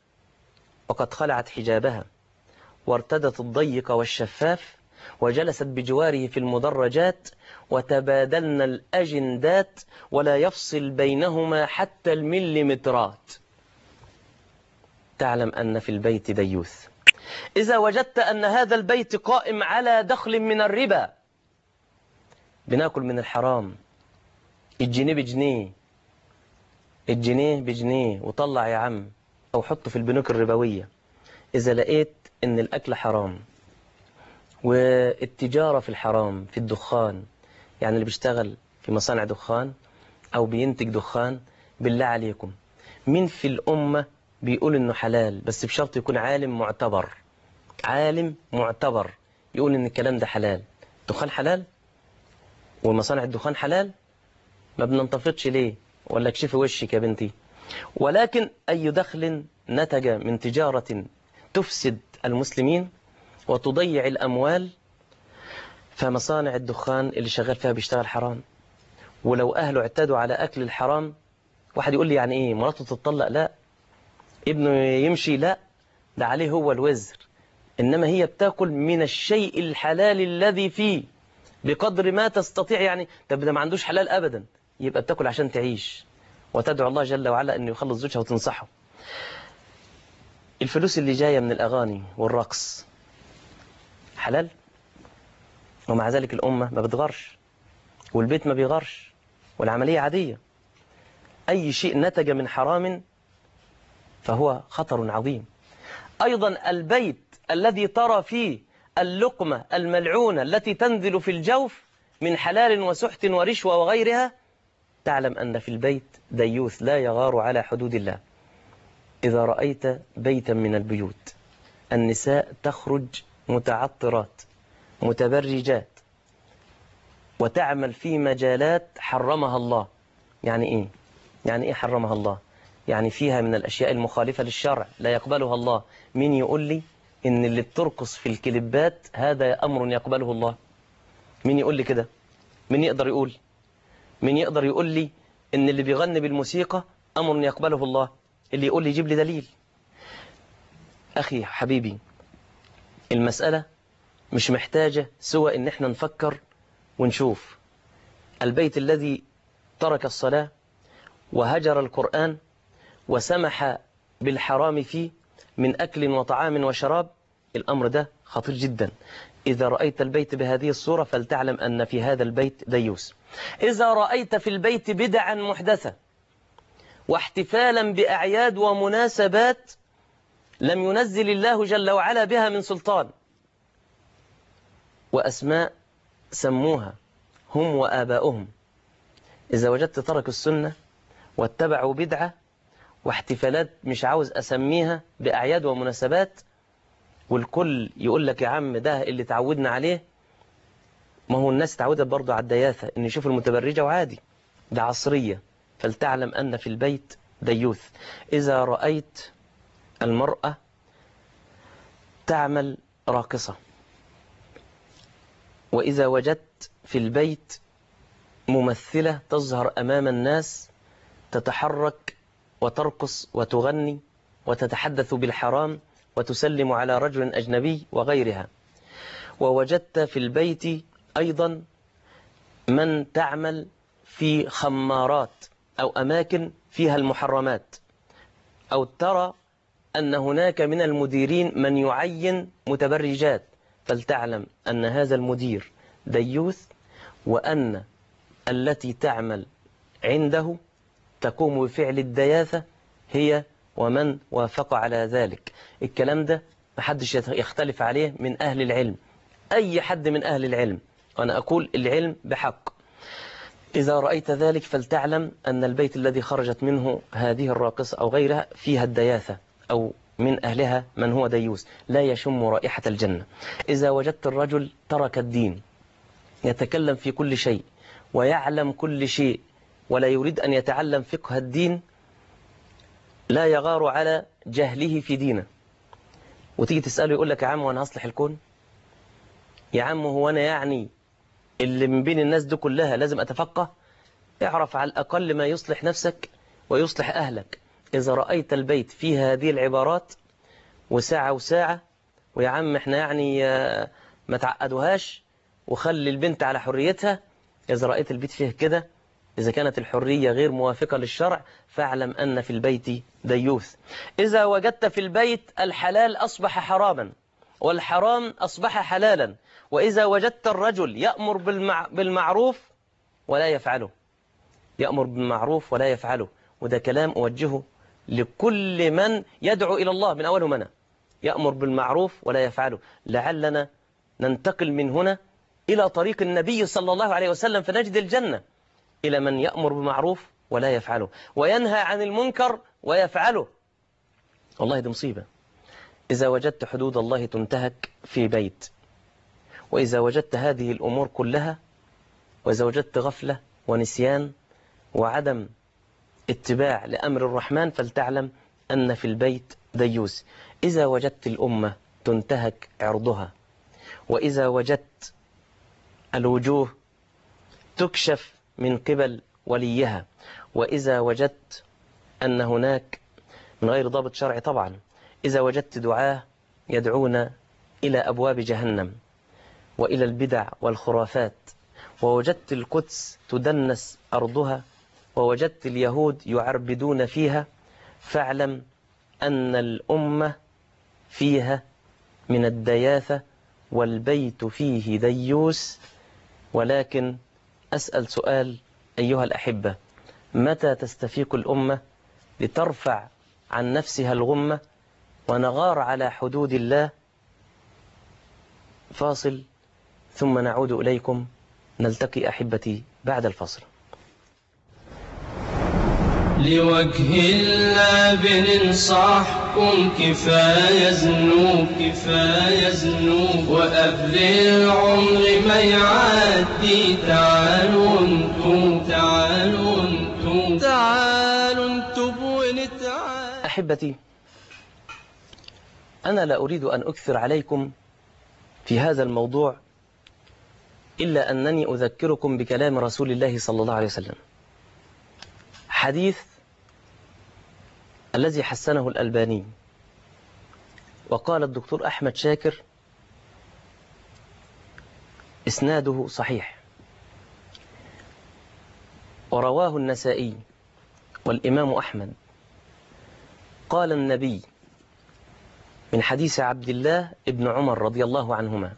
وقد خلعت حجابها وارتدت الضيق والشفاف وجلست بجواره في المدرجات وتبادلن الأجندات ولا يفصل بينهما حتى المليمترات تعلم أن في البيت ديوث إذا وجدت أن هذا البيت قائم على دخل من الربا بناكل من الحرام الجنيه بجنيه الجنيه بجنيه وطلع يا عم أو حطه في البنوك الربوية إذا لقيت أن الأكل حرام والتجارة في الحرام في الدخان يعني اللي بيشتغل في مصانع دخان أو بينتج دخان بالله عليكم مين في الأمة بيقول إنه حلال بس بشرط يكون عالم معتبر عالم معتبر يقول إن الكلام ده حلال دخان حلال ومصانع الدخان حلال ما بننتفضش ليه ولا كشفي وشك يا بنتي ولكن أي دخل نتج من تجارة تفسد المسلمين وتضيع الأموال فمصانع الدخان اللي شغال فيها بيشتغل حرام ولو أهله اعتادوا على أكل الحرام واحد يقول لي يعني إيه مراته تتطلق لا ابنه يمشي لا ده عليه هو الوزر إنما هي بتاكل من الشيء الحلال الذي فيه بقدر ما تستطيع يعني طب ده ما عندوش حلال أبدا يبقى بتاكل عشان تعيش وتدعو الله جل وعلا أنه يخلص زوجها وتنصحه الفلوس اللي جاية من الأغاني والرقص حلال ومع ذلك الأمة ما بتغرش والبيت ما بيغرش والعملية عادية أي شيء نتج من حرام فهو خطر عظيم أيضا البيت الذي ترى فيه اللقمة الملعونة التي تنزل في الجوف من حلال وسحت ورشوة وغيرها تعلم أن في البيت ديوث لا يغار على حدود الله إذا رأيت بيتا من البيوت النساء تخرج متعطرات متبرجات وتعمل في مجالات حرمها الله يعني إيه؟ يعني إيه حرمها الله؟ يعني فيها من الأشياء المخالفة للشرع لا يقبلها الله مين يقول لي إن اللي بترقص في الكليبات هذا أمر يقبله الله مين يقول لي كده من يقدر يقول من يقدر يقول لي ان اللي بيغني بالموسيقى امر يقبله الله اللي يقول لي يجيب لي دليل اخي حبيبي المسألة مش محتاجة سوى ان احنا نفكر ونشوف البيت الذي ترك الصلاة وهجر القرآن وسمح بالحرام فيه من أكل وطعام وشراب الأمر ده خطير جدا إذا رأيت البيت بهذه الصورة فلتعلم أن في هذا البيت ديوس إذا رأيت في البيت بدعا محدثة واحتفالا بأعياد ومناسبات لم ينزل الله جل وعلا بها من سلطان وأسماء سموها هم وآباؤهم إذا وجدت ترك السنة واتبعوا بدعة واحتفالات مش عاوز أسميها بأعياد ومناسبات والكل يقول لك يا عم ده اللي تعودنا عليه ما هو الناس تعودت برضه على الدياثة إن يشوف المتبرجة وعادي ده عصرية فلتعلم أن في البيت ديوث إذا رأيت المرأة تعمل راقصة وإذا وجدت في البيت ممثلة تظهر أمام الناس تتحرك وترقص وتغني وتتحدث بالحرام وتسلم على رجل أجنبي وغيرها ووجدت في البيت أيضا من تعمل في خمارات أو أماكن فيها المحرمات أو ترى أن هناك من المديرين من يعين متبرجات فلتعلم أن هذا المدير ديوث وأن التي تعمل عنده تقوم بفعل الدياثة هي ومن وافق على ذلك الكلام ده محدش يختلف عليه من أهل العلم أي حد من أهل العلم وأنا أقول العلم بحق إذا رأيت ذلك فلتعلم أن البيت الذي خرجت منه هذه الراقصة أو غيرها فيها الدياثة أو من أهلها من هو ديوس لا يشم رائحة الجنة إذا وجدت الرجل ترك الدين يتكلم في كل شيء ويعلم كل شيء ولا يريد أن يتعلم فقه الدين لا يغار على جهله في دينه وتيجي تسأله يقول لك يا عم وأنا هصلح الكون يا عم هو أنا يعني اللي من بين الناس دي كلها لازم أتفقه اعرف على الأقل ما يصلح نفسك ويصلح أهلك إذا رأيت البيت فيه هذه العبارات وساعة وساعة ويا عم احنا يعني ما تعقدوهاش وخلي البنت على حريتها إذا رأيت البيت فيه كده إذا كانت الحرية غير موافقة للشرع فاعلم أن في البيت ديوث إذا وجدت في البيت الحلال أصبح حراما والحرام أصبح حلالا وإذا وجدت الرجل يأمر بالمع... بالمعروف ولا يفعله يأمر بالمعروف ولا يفعله وده كلام أوجهه لكل من يدعو إلى الله من أوله منه يأمر بالمعروف ولا يفعله لعلنا ننتقل من هنا إلى طريق النبي صلى الله عليه وسلم فنجد الجنة إلى من يأمر بمعروف ولا يفعله وينهى عن المنكر ويفعله والله دي مصيبة إذا وجدت حدود الله تنتهك في بيت وإذا وجدت هذه الأمور كلها وإذا وجدت غفلة ونسيان وعدم اتباع لأمر الرحمن فلتعلم أن في البيت ديوس إذا وجدت الأمة تنتهك عرضها وإذا وجدت الوجوه تكشف من قبل وليها وإذا وجدت أن هناك من غير ضابط شرعي طبعا إذا وجدت دعاه يدعون إلى أبواب جهنم وإلى البدع والخرافات ووجدت القدس تدنس أرضها ووجدت اليهود يعربدون فيها فاعلم أن الأمة فيها من الدياثة والبيت فيه ديوس ولكن أسأل سؤال أيها الأحبة متى تستفيق الأمة لترفع عن نفسها الغمة ونغار على حدود الله فاصل ثم نعود إليكم نلتقي أحبتي بعد الفصل لوجه الله بننصحكم كفاية ذنوب كفاية ذنوب وقبل العمر ما يعدي تعالوا انتم تعالوا انتم تعالوا انتم ونتعالوا أحبتي أنا لا أريد أن أكثر عليكم في هذا الموضوع إلا أنني أذكركم بكلام رسول الله صلى الله عليه وسلم حديث الذي حسنه الألباني وقال الدكتور أحمد شاكر إسناده صحيح ورواه النسائي والإمام أحمد قال النبي من حديث عبد الله ابن عمر رضي الله عنهما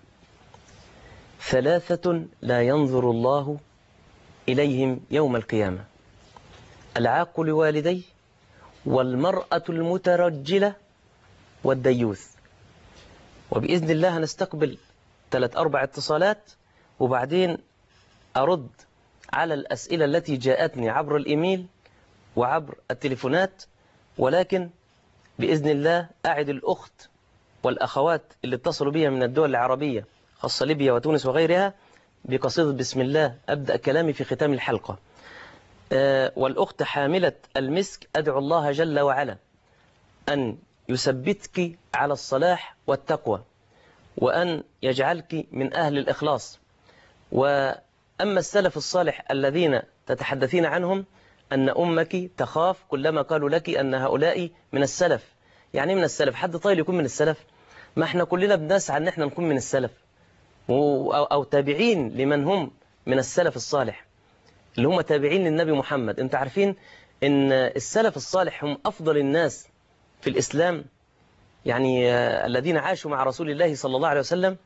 ثلاثة لا ينظر الله إليهم يوم القيامة العاق لوالديه والمرأة المترجلة والديوث وبإذن الله هنستقبل ثلاث أربع اتصالات وبعدين أرد على الأسئلة التي جاءتني عبر الإيميل وعبر التليفونات ولكن بإذن الله أعد الأخت والأخوات اللي اتصلوا بي من الدول العربية خاصة ليبيا وتونس وغيرها بقصيدة بسم الله أبدأ كلامي في ختام الحلقة آه، والأخت حاملة المسك أدعو الله جل وعلا أن يثبتك على الصلاح والتقوى وأن يجعلك من أهل الإخلاص وأما السلف الصالح الذين تتحدثين عنهم أن أمك تخاف كلما قالوا لك أن هؤلاء من السلف يعني إيه من السلف حد طايل يكون من السلف ما احنا كلنا بنسعى أن احنا نكون من السلف و- أو, أو تابعين لمن هم من السلف الصالح اللي هم تابعين للنبي محمد انت عارفين ان السلف الصالح هم أفضل الناس في الإسلام يعني آه، الذين عاشوا مع رسول الله صلى الله عليه وسلم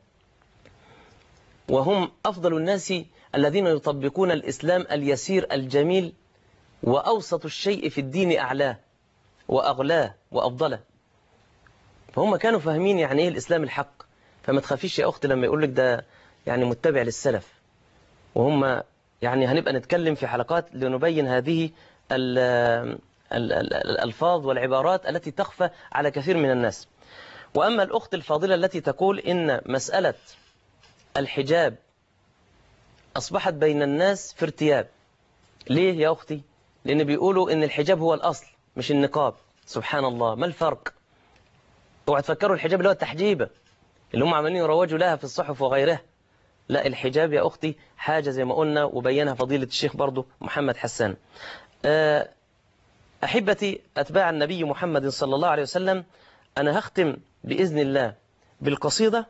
وهم أفضل الناس الذين يطبقون الإسلام اليسير الجميل وأوسط الشيء في الدين أعلاه وأغلاه وأفضله فهم كانوا فاهمين يعني إيه الإسلام الحق فما تخافيش يا أخت لما يقول لك ده يعني متبع للسلف وهم يعني هنبقى نتكلم في حلقات لنبين هذه ال- ال- ال- الألفاظ والعبارات التي تخفى على كثير من الناس وأما الأخت الفاضلة التي تقول إن مسألة الحجاب أصبحت بين الناس في ارتياب ليه يا أختي؟ لأن بيقولوا إن الحجاب هو الأصل مش النقاب سبحان الله ما الفرق؟ اوعى تفكروا الحجاب اللي هو التحجيبة اللي هم عمالين يروجوا لها في الصحف وغيرها لا الحجاب يا أختي حاجة زي ما قلنا وبينها فضيلة الشيخ برضو محمد حسان آه، أحبتي أتباع النبي محمد صلى الله عليه وسلم أنا هختم بإذن الله بالقصيدة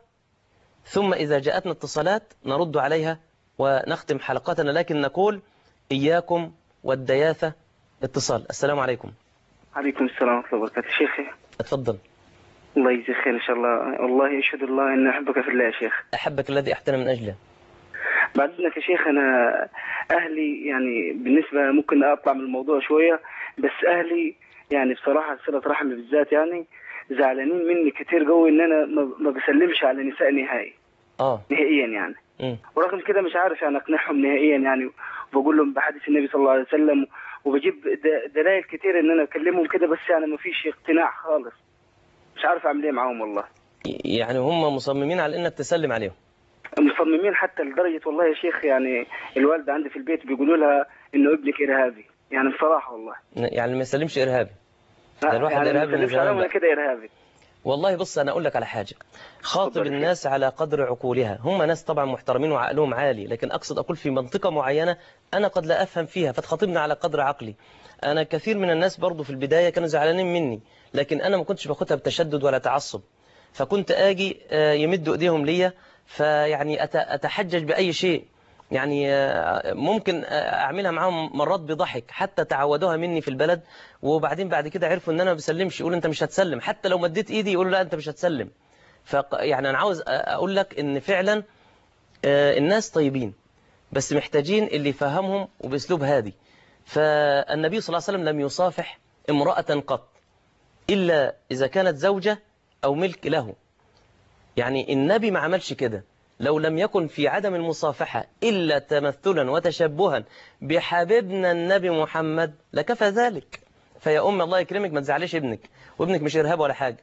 ثم إذا جاءتنا اتصالات نرد عليها ونختم حلقاتنا لكن نقول إياكم والدياثة اتصال السلام عليكم عليكم السلام ورحمة الله وبركاته شيخي اتفضل الله يجزيك خير إن شاء الله والله يشهد الله إني أحبك في الله يا شيخ أحبك الذي أحتنا من أجله بعد إذنك يا شيخ أنا أهلي يعني بالنسبة ممكن أطلع من الموضوع شوية بس أهلي يعني بصراحة صلة رحمي بالذات يعني زعلانين مني كتير قوي إن أنا ما- ما بسلمش على نساء نهائي آه نهائيا يعني مم. ورغم كده مش عارف يعني أقنعهم نهائيا يعني وبقول لهم بحديث النبي صلى الله عليه وسلم وبجيب د- دلائل كتير إن أنا أكلمهم كده بس يعني ما فيش اقتناع خالص مش عارف أعمل إيه معاهم والله يعني هم مصممين على إنك تسلم عليهم مصممين حتى لدرجة والله يا شيخ يعني الوالدة عندي في البيت بيقولوا لها إنه ابنك إرهابي يعني بصراحة والله يعني ما يسلمش إرهابي ده الواحد يعني إرهابي ما من تكلمش زمان عليهم بقى. أنا كده إرهابي والله بص أنا أقول لك على حاجة خاطب اتفضل يا الناس على قدر عقولها هم ناس طبعا محترمين وعقلهم عالي لكن أقصد أقول في منطقة معينة أنا قد لا أفهم فيها فتخاطبنا على قدر عقلي أنا كثير من الناس برضو في البداية كانوا زعلانين مني لكن أنا ما كنتش باخدها بتشدد ولا تعصب فكنت آجي آه، يمدوا إيديهم ليا فيعني أت- أتحجج بأي شيء يعني آه، ممكن آه، أعملها معاهم مرات بضحك حتى تعودوها مني في البلد وبعدين بعد كده عرفوا إن أنا ما بسلمش يقولوا أنت مش هتسلم حتى لو مديت إيدي يقولوا لا أنت مش هتسلم ف يعني أنا عاوز أقول لك إن فعلا آه، الناس طيبين بس محتاجين اللي يفهمهم وبأسلوب هادي فالنبي صلى الله عليه وسلم لم يصافح امرأة قط إلا إذا كانت زوجة أو ملك له يعني النبي ما عملش كده لو لم يكن في عدم المصافحة إلا تمثلا وتشبها بحبيبنا النبي محمد لكفى ذلك فيا أم الله يكرمك ما تزعليش ابنك وابنك مش إرهاب ولا حاجة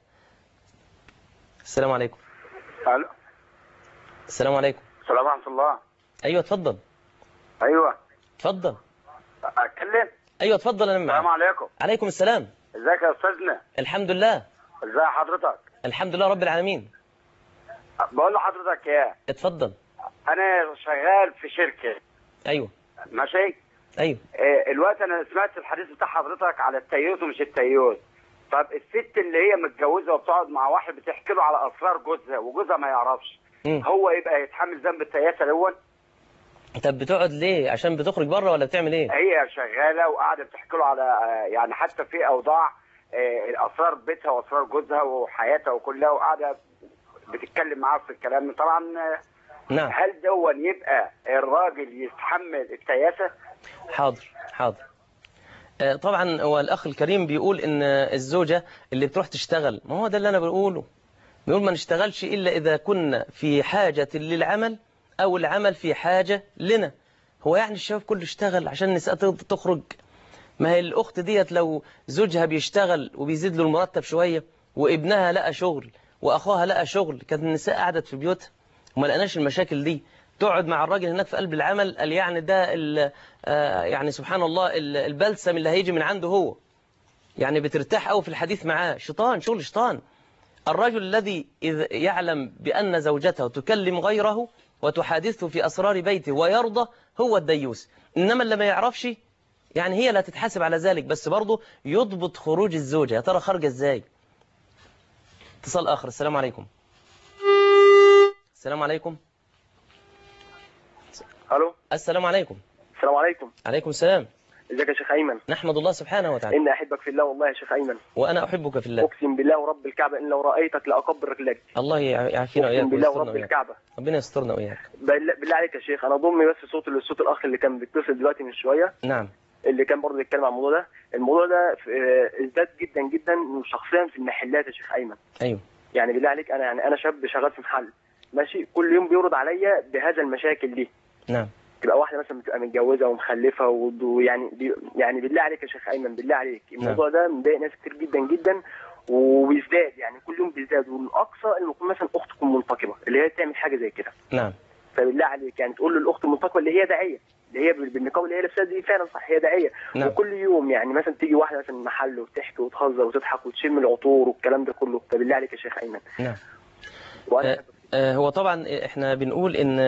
السلام عليكم الو السلام عليكم السلام ورحمه الله أيوة اتفضل ايوه اتفضل اتكلم أيوة اتفضل أنا السلام معاك عليكم عليكم السلام ازيك يا استاذنا الحمد لله ازي حضرتك الحمد لله رب العالمين بقول لحضرتك ايه اتفضل انا شغال في شركه ايوه ماشي ايوه آه، الوقت انا سمعت الحديث بتاع حضرتك على التيوت ومش التيوت طب الست اللي هي متجوزه وبتقعد مع واحد بتحكي له على اسرار جوزها وجوزها ما يعرفش مم. هو يبقى يتحمل ذنب التياسه الاول طب بتقعد ليه عشان بتخرج بره ولا بتعمل ايه هي شغاله وقاعده بتحكي له على آه، يعني حتى في اوضاع آه، اسرار بيتها واسرار جوزها وحياتها وكلها وقاعده بتتكلم معاه في الكلام طبعا آه، نعم هل دون يبقى الراجل يتحمل التياسه؟ حاضر حاضر آه، طبعا هو الاخ الكريم بيقول ان الزوجة اللي بتروح تشتغل ما هو ده اللي انا بقوله بيقول ما نشتغلش الا اذا كنا في حاجة للعمل او العمل في حاجة لنا هو يعني الشباب كله اشتغل عشان النساء تقدر تخرج ما هي الاخت ديت لو زوجها بيشتغل وبيزيد له المرتب شوية وابنها لقى شغل واخوها لقى شغل كانت النساء قعدت في بيوتها وما لقناش المشاكل دي تقعد مع الراجل هناك في قلب العمل قال يعني ده ال- آه، يعني سبحان الله ال- البلسم اللي هيجي من عنده هو يعني بترتاح قوي في الحديث معاه شيطان شغل شيطان الرجل الذي إذ يعلم بأن زوجته تكلم غيره وتحادثه في أسرار بيته ويرضى هو الديوس إنما اللي ما يعرفش يعني هي لا تتحاسب على ذلك بس برضه يضبط خروج الزوجة يا ترى خارجة ازاي اتصال آخر السلام عليكم السلام عليكم الو السلام عليكم السلام عليكم عليكم السلام ازيك يا شيخ ايمن نحمد الله سبحانه وتعالى اني احبك في الله والله يا شيخ ايمن وأنا أحبك في الله اقسم بالله ورب الكعبه ان لو رايتك لاكبر رجلك الله يعافينا اقسم وإياك بالله ويسترنا ورب وإياك الكعبه ربنا يسترنا وإياك بالله بالله عليك يا شيخ انا ضمي بس صوت صوت الاخ اللي كان بيتصل دلوقتي من شويه نعم اللي كان برضه بيتكلم عن الموضوع ده الموضوع ده آه، ازداد جدا جدا شخصيا في المحلات يا شيخ ايمن أيوه يعني بالله عليك انا يعني انا شاب شغال في محل ماشي كل يوم بيورد عليا بهذا المشاكل دي نعم تبقى واحده مثلا بتبقى متجوزه ومخلفه ود- ويعني بي يعني بالله عليك يا شيخ ايمن بالله عليك الموضوع ده مضايق ناس كتير جدا جدا وبيزداد يعني كل يوم بيزداد والاقصى انه يكون مثلا اخت تكون منتقبه اللي هي تعمل حاجه زي كده نعم فبالله عليك يعني تقول للاخت المنتقبه اللي هي داعيه اللي هي بال- بالنقاب اللي هي لابسها دي فعلا صح هي داعيه نعم. وكل يوم يعني مثلا تيجي واحده مثلا محل وتحكي وتهزر وتضحك وتشم العطور والكلام ده كله فبالله عليك يا شيخ ايمن نعم وانا آه، آه، هو طبعا احنا بنقول ان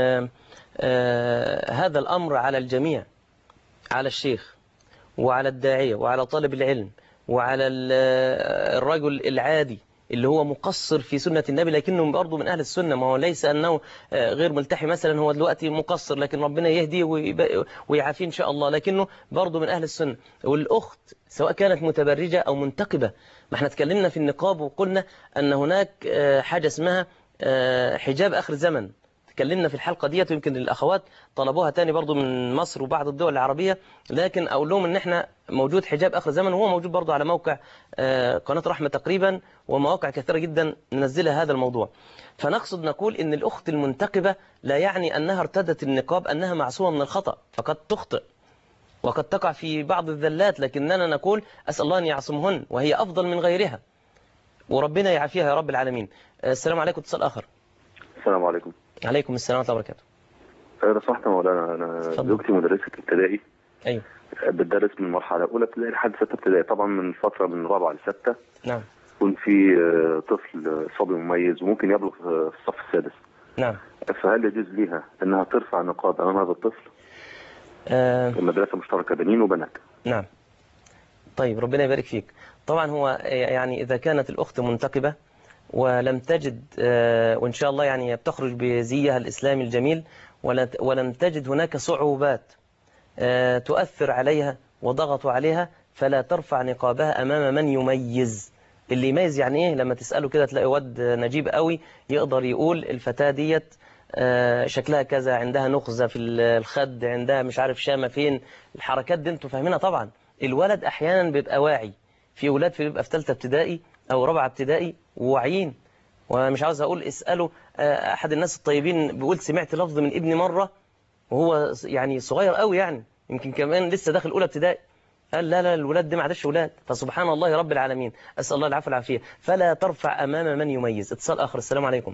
آه، هذا الامر على الجميع على الشيخ وعلى الداعية وعلى طالب العلم وعلى ال- آه، الرجل العادي اللي هو مقصر في سنة النبي لكنه برضه من أهل السنة ما هو ليس أنه آه، غير ملتحي مثلا هو دلوقتي مقصر لكن ربنا يهديه ويب- ويعافيه إن شاء الله لكنه برضه من أهل السنة والأخت سواء كانت متبرجة أو منتقبة ما احنا اتكلمنا في النقاب وقلنا أن هناك آه، حاجة اسمها آه، حجاب آخر زمن اتكلمنا في الحلقة ديت ويمكن الأخوات طلبوها تاني برضو من مصر وبعض الدول العربية لكن أقول لهم إن إحنا موجود حجاب آخر زمن وهو موجود برضو على موقع آه، قناة رحمة تقريبا ومواقع كثيرة جدا ننزلها هذا الموضوع فنقصد نقول إن الأخت المنتقبة لا يعني أنها ارتدت النقاب أنها معصومة من الخطأ فقد تخطئ وقد تقع في بعض الذلات لكننا نقول أسأل الله أن يعصمهن وهي أفضل من غيرها وربنا يعافيها يا رب العالمين آه، السلام عليكم اتصال آخر السلام عليكم عليكم السلام ورحمة الله وبركاته لو سمحت يا مولانا انا اتفضل. زوجتي مدرسه ابتدائي أيوه بتدرس من مرحله اولى ابتدائي لحد سته ابتدائي طبعا من فتره من رابعه لسته نعم يكون في آه، طفل آه، صبي مميز وممكن يبلغ آه، في الصف السادس نعم فهل يجوز ليها انها ترفع نقاب امام هذا الطفل آه المدرسه مشتركه بنين وبنات نعم طيب ربنا يبارك فيك طبعا هو يعني إذا كانت الأخت منتقبة ولم تجد آه، وإن شاء الله يعني بتخرج بزيها الإسلامي الجميل ولا- ولم تجد هناك صعوبات آه، تؤثر عليها وضغطوا عليها فلا ترفع نقابها أمام من يميز اللي يميز يعني إيه لما تسأله كده تلاقي واد نجيب قوي يقدر يقول الفتاة ديت آه، شكلها كذا عندها نخزة في الخد عندها مش عارف شامة فين الحركات دي انتوا فاهمينها طبعا الولد أحيانا بيبقى واعي في أولاد في بيبقى في ثالثه ابتدائي أو رابعة ابتدائي وواعيين ومش عاوز أقول اسأله آه، أحد الناس الطيبين بيقول سمعت لفظ من ابني مرة وهو يعني صغير قوي يعني يمكن كمان لسه داخل أولى ابتدائي قال لا لا الولاد دي ما عادش ولاد فسبحان الله رب العالمين أسأل الله العفو والعافية فلا ترفع أمام من يميز اتصال آخر السلام عليكم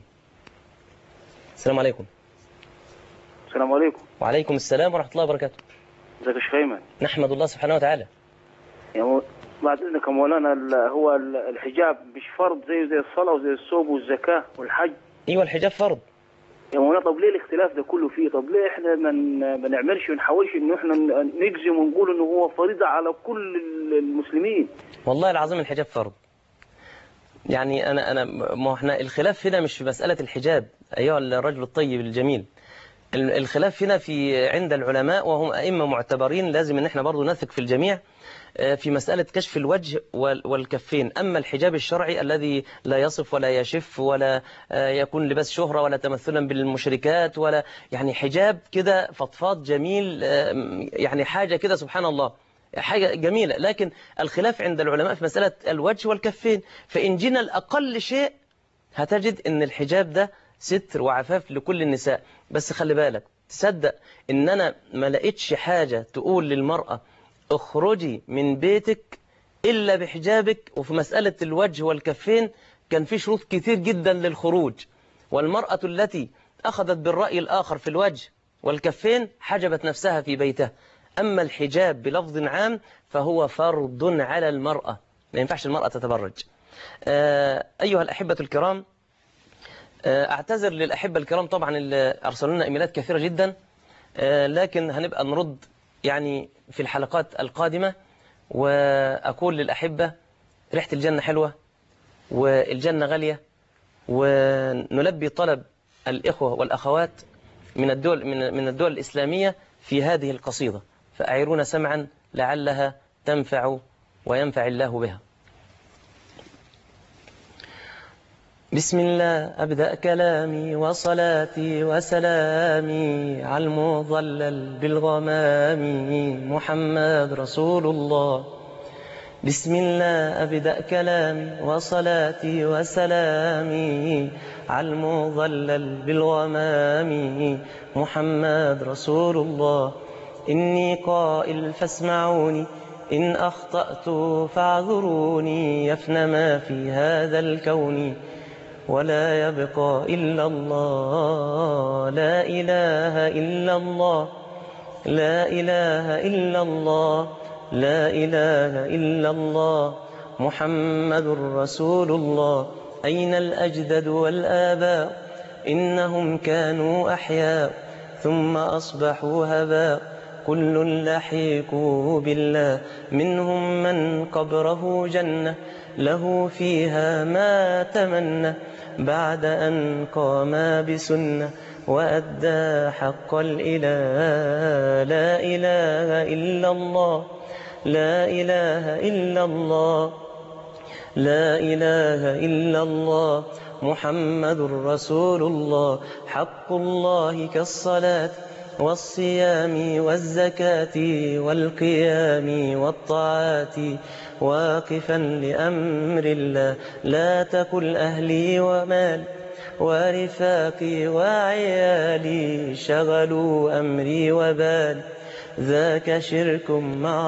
السلام عليكم السلام عليكم وعليكم السلام ورحمة الله وبركاته ازيك يا شيخ ايمن نحمد الله سبحانه وتعالى يا مو... بعد اذنك يا مولانا ال- هو ال- الحجاب مش فرض زيه زي الصلاه وزي الصوم والزكاه والحج ايوه الحجاب فرض يا مولانا طب ليه الاختلاف ده كله فيه طب ليه احنا ما ن- ما نعملش ونحاولش ان احنا ن- نجزم ونقول ان هو فريضه على كل المسلمين والله العظيم الحجاب فرض يعني أنا أنا ما هو احنا الخلاف هنا مش في مسألة الحجاب أيها الرجل الطيب الجميل ال- الخلاف هنا في عند العلماء وهم أئمة معتبرين لازم ان احنا برضو نثق في الجميع آه، في مسألة كشف الوجه وال- والكفين أما الحجاب الشرعي الذي لا يصف ولا يشف ولا آه، يكون لباس شهرة ولا تمثلا بالمشركات ولا يعني حجاب كده فضفاض جميل آه، يعني حاجة كده سبحان الله حاجة جميلة لكن الخلاف عند العلماء في مسألة الوجه والكفين فإن جينا الأقل شيء هتجد ان الحجاب ده ستر وعفاف لكل النساء بس خلي بالك تصدق ان انا ما لقيتش حاجة تقول للمرأة اخرجي من بيتك الا بحجابك وفي مسألة الوجه والكفين كان في شروط كتير جدا للخروج والمرأة التي اخذت بالرأي الاخر في الوجه والكفين حجبت نفسها في بيتها اما الحجاب بلفظ عام فهو فرض على المرأة ما ينفعش المرأة تتبرج آه، أيها الأحبة الكرام آه، أعتذر للأحبة الكرام طبعا اللي أرسلوا لنا إيميلات كثيرة جدا آه، لكن هنبقى نرد يعني في الحلقات القادمة وأقول للأحبة ريحة الجنة حلوة والجنة غالية ونلبي طلب الإخوة والأخوات من الدول من من الدول الإسلامية في هذه القصيدة فأعيرونا سمعا لعلها تنفع وينفع الله بها بسم الله أبدأ كلامي وصلاتي وسلامي على المضلل بالغمام محمد رسول الله بسم الله أبدأ كلامي وصلاتي وسلامي على المضلل بالغمام محمد رسول الله إني قائل فاسمعوني إن أخطأت فاعذروني يفنى ما في هذا الكون ولا يبقى إلا الله لا إله إلا الله لا إله إلا الله لا إله إلا الله محمد رسول الله أين الأجدد والآباء إنهم كانوا أحياء ثم أصبحوا هباء كل لحيق بالله منهم من قبره جنة له فيها ما تمنى بعد أن قام بسنة وأدى حق الإله لا إله إلا الله لا إله إلا الله لا إله إلا الله محمد رسول الله حق الله كالصلاة والصيام والزكاة والقيام والطاعات واقفا لأمر الله لا تكل أهلي ومال ورفاقي وعيالي شغلوا أمري وبال ذاك شرك مع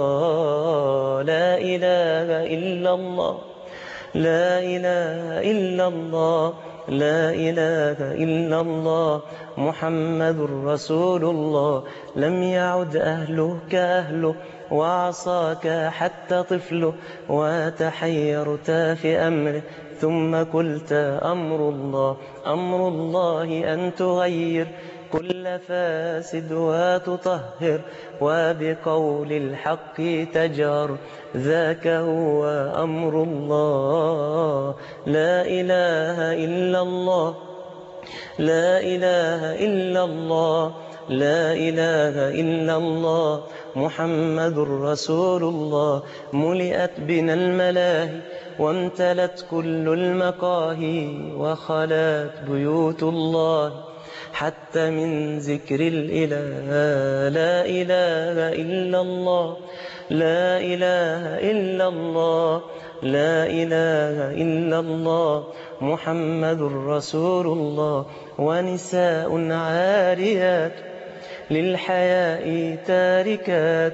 الله لا إله إلا الله لا إله إلا الله لا إله إلا الله محمد رسول الله لم يعد أهله كأهله وعصاك حتى طفله وتحيرت في أمره ثم قلت أمر الله أمر الله أن تغير كل فاسد وتطهر وبقول الحق تجار ذاك هو أمر الله لا إله إلا الله لا إله إلا الله لا إله إلا الله محمد رسول الله ملئت بنا الملاهي وامتلت كل المقاهي وخلت بيوت الله حتى من ذكر الإله لا إله إلا الله لا إله إلا الله لا إله إلا الله محمد رسول الله ونساء عاريات للحياء تاركات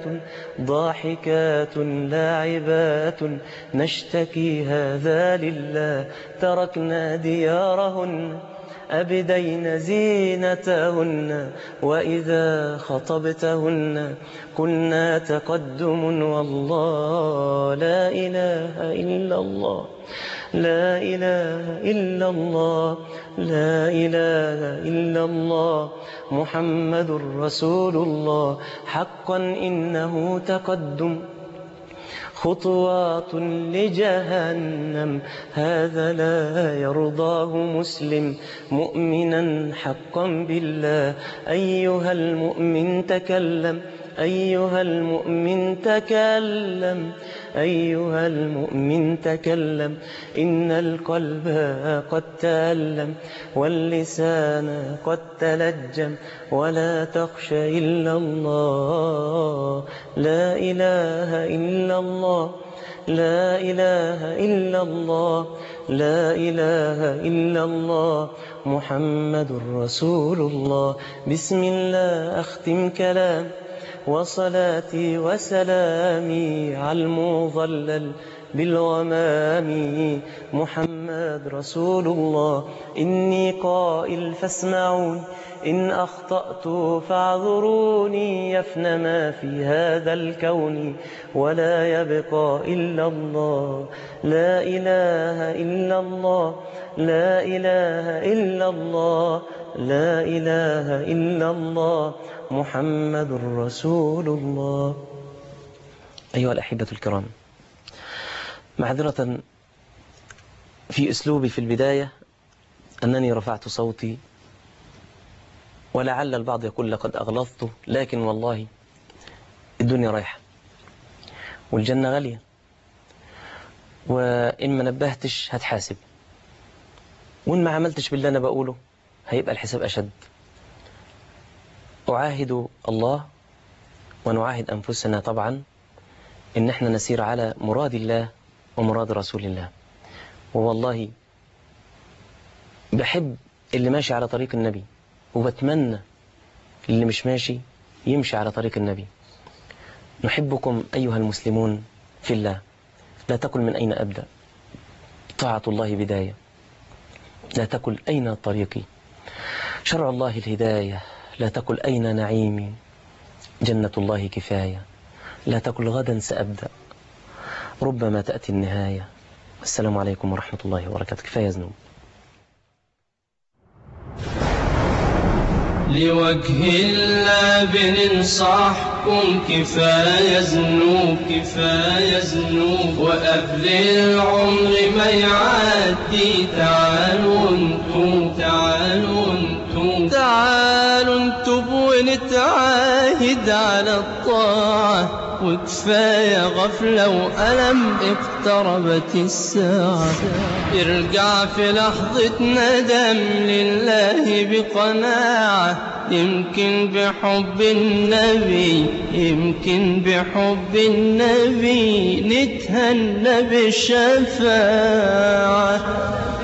ضاحكات لاعبات نشتكي هذا لله تركنا ديارهن أبدين زينتهن وإذا خطبتهن كنا تقدم والله لا إله إلا الله لا إله إلا الله لا إله إلا الله محمد رسول الله حقا إنه تقدم خطوات لجهنم هذا لا يرضاه مسلم مؤمنا حقا بالله أيها المؤمن تكلم أيها المؤمن تكلم أيها المؤمن تكلم إن القلب قد تألم واللسان قد تلجم ولا تخش إلا الله لا إله إلا الله لا إله إلا الله لا إله إلا الله محمد رسول الله بسم الله أختم كلام وصلاتي وسلامي على المظلل بالغمام محمد رسول الله إني قائل فاسمعون إن أخطأت فاعذروني يفنى ما في هذا الكون ولا يبقى إلا الله لا إله إلا الله لا إله إلا الله لا إله إلا الله محمد رسول الله أيها الأحبة الكرام معذرة في أسلوبي في البداية أنني رفعت صوتي ولعل البعض يقول لقد أغلظت لكن والله الدنيا رايحة والجنة غالية وإن ما نبهتش هتحاسب وإن ما عملتش باللي أنا بقوله هيبقى الحساب أشد أعاهد الله ونعاهد أنفسنا طبعا إن احنا نسير على مراد الله ومراد رسول الله ووالله بحب اللي ماشي على طريق النبي وبتمنى اللي مش ماشي يمشي على طريق النبي نحبكم أيها المسلمون في الله لا تقل من أين أبدأ طاعة الله بداية لا تقل أين طريقي شرع الله الهداية لا تقل أين نعيمي جنة الله كفاية لا تقل غدا سأبدأ ربما تأتي النهاية السلام عليكم ورحمة الله وبركاته كفاية ذنوب لوجه الله بننصحكم كفاية ذنوب كفاية ذنوب وقبل العمر ما يعدي تعالوا انتم تعالوا انتم تعالوا انتم ونتعاهد على الطاعة وكفاية غفلة وألم اقتربت الساعة ارجع في لحظة ندم لله بقناعة يمكن بحب النبي يمكن بحب النبي نتهنى بالشفاعة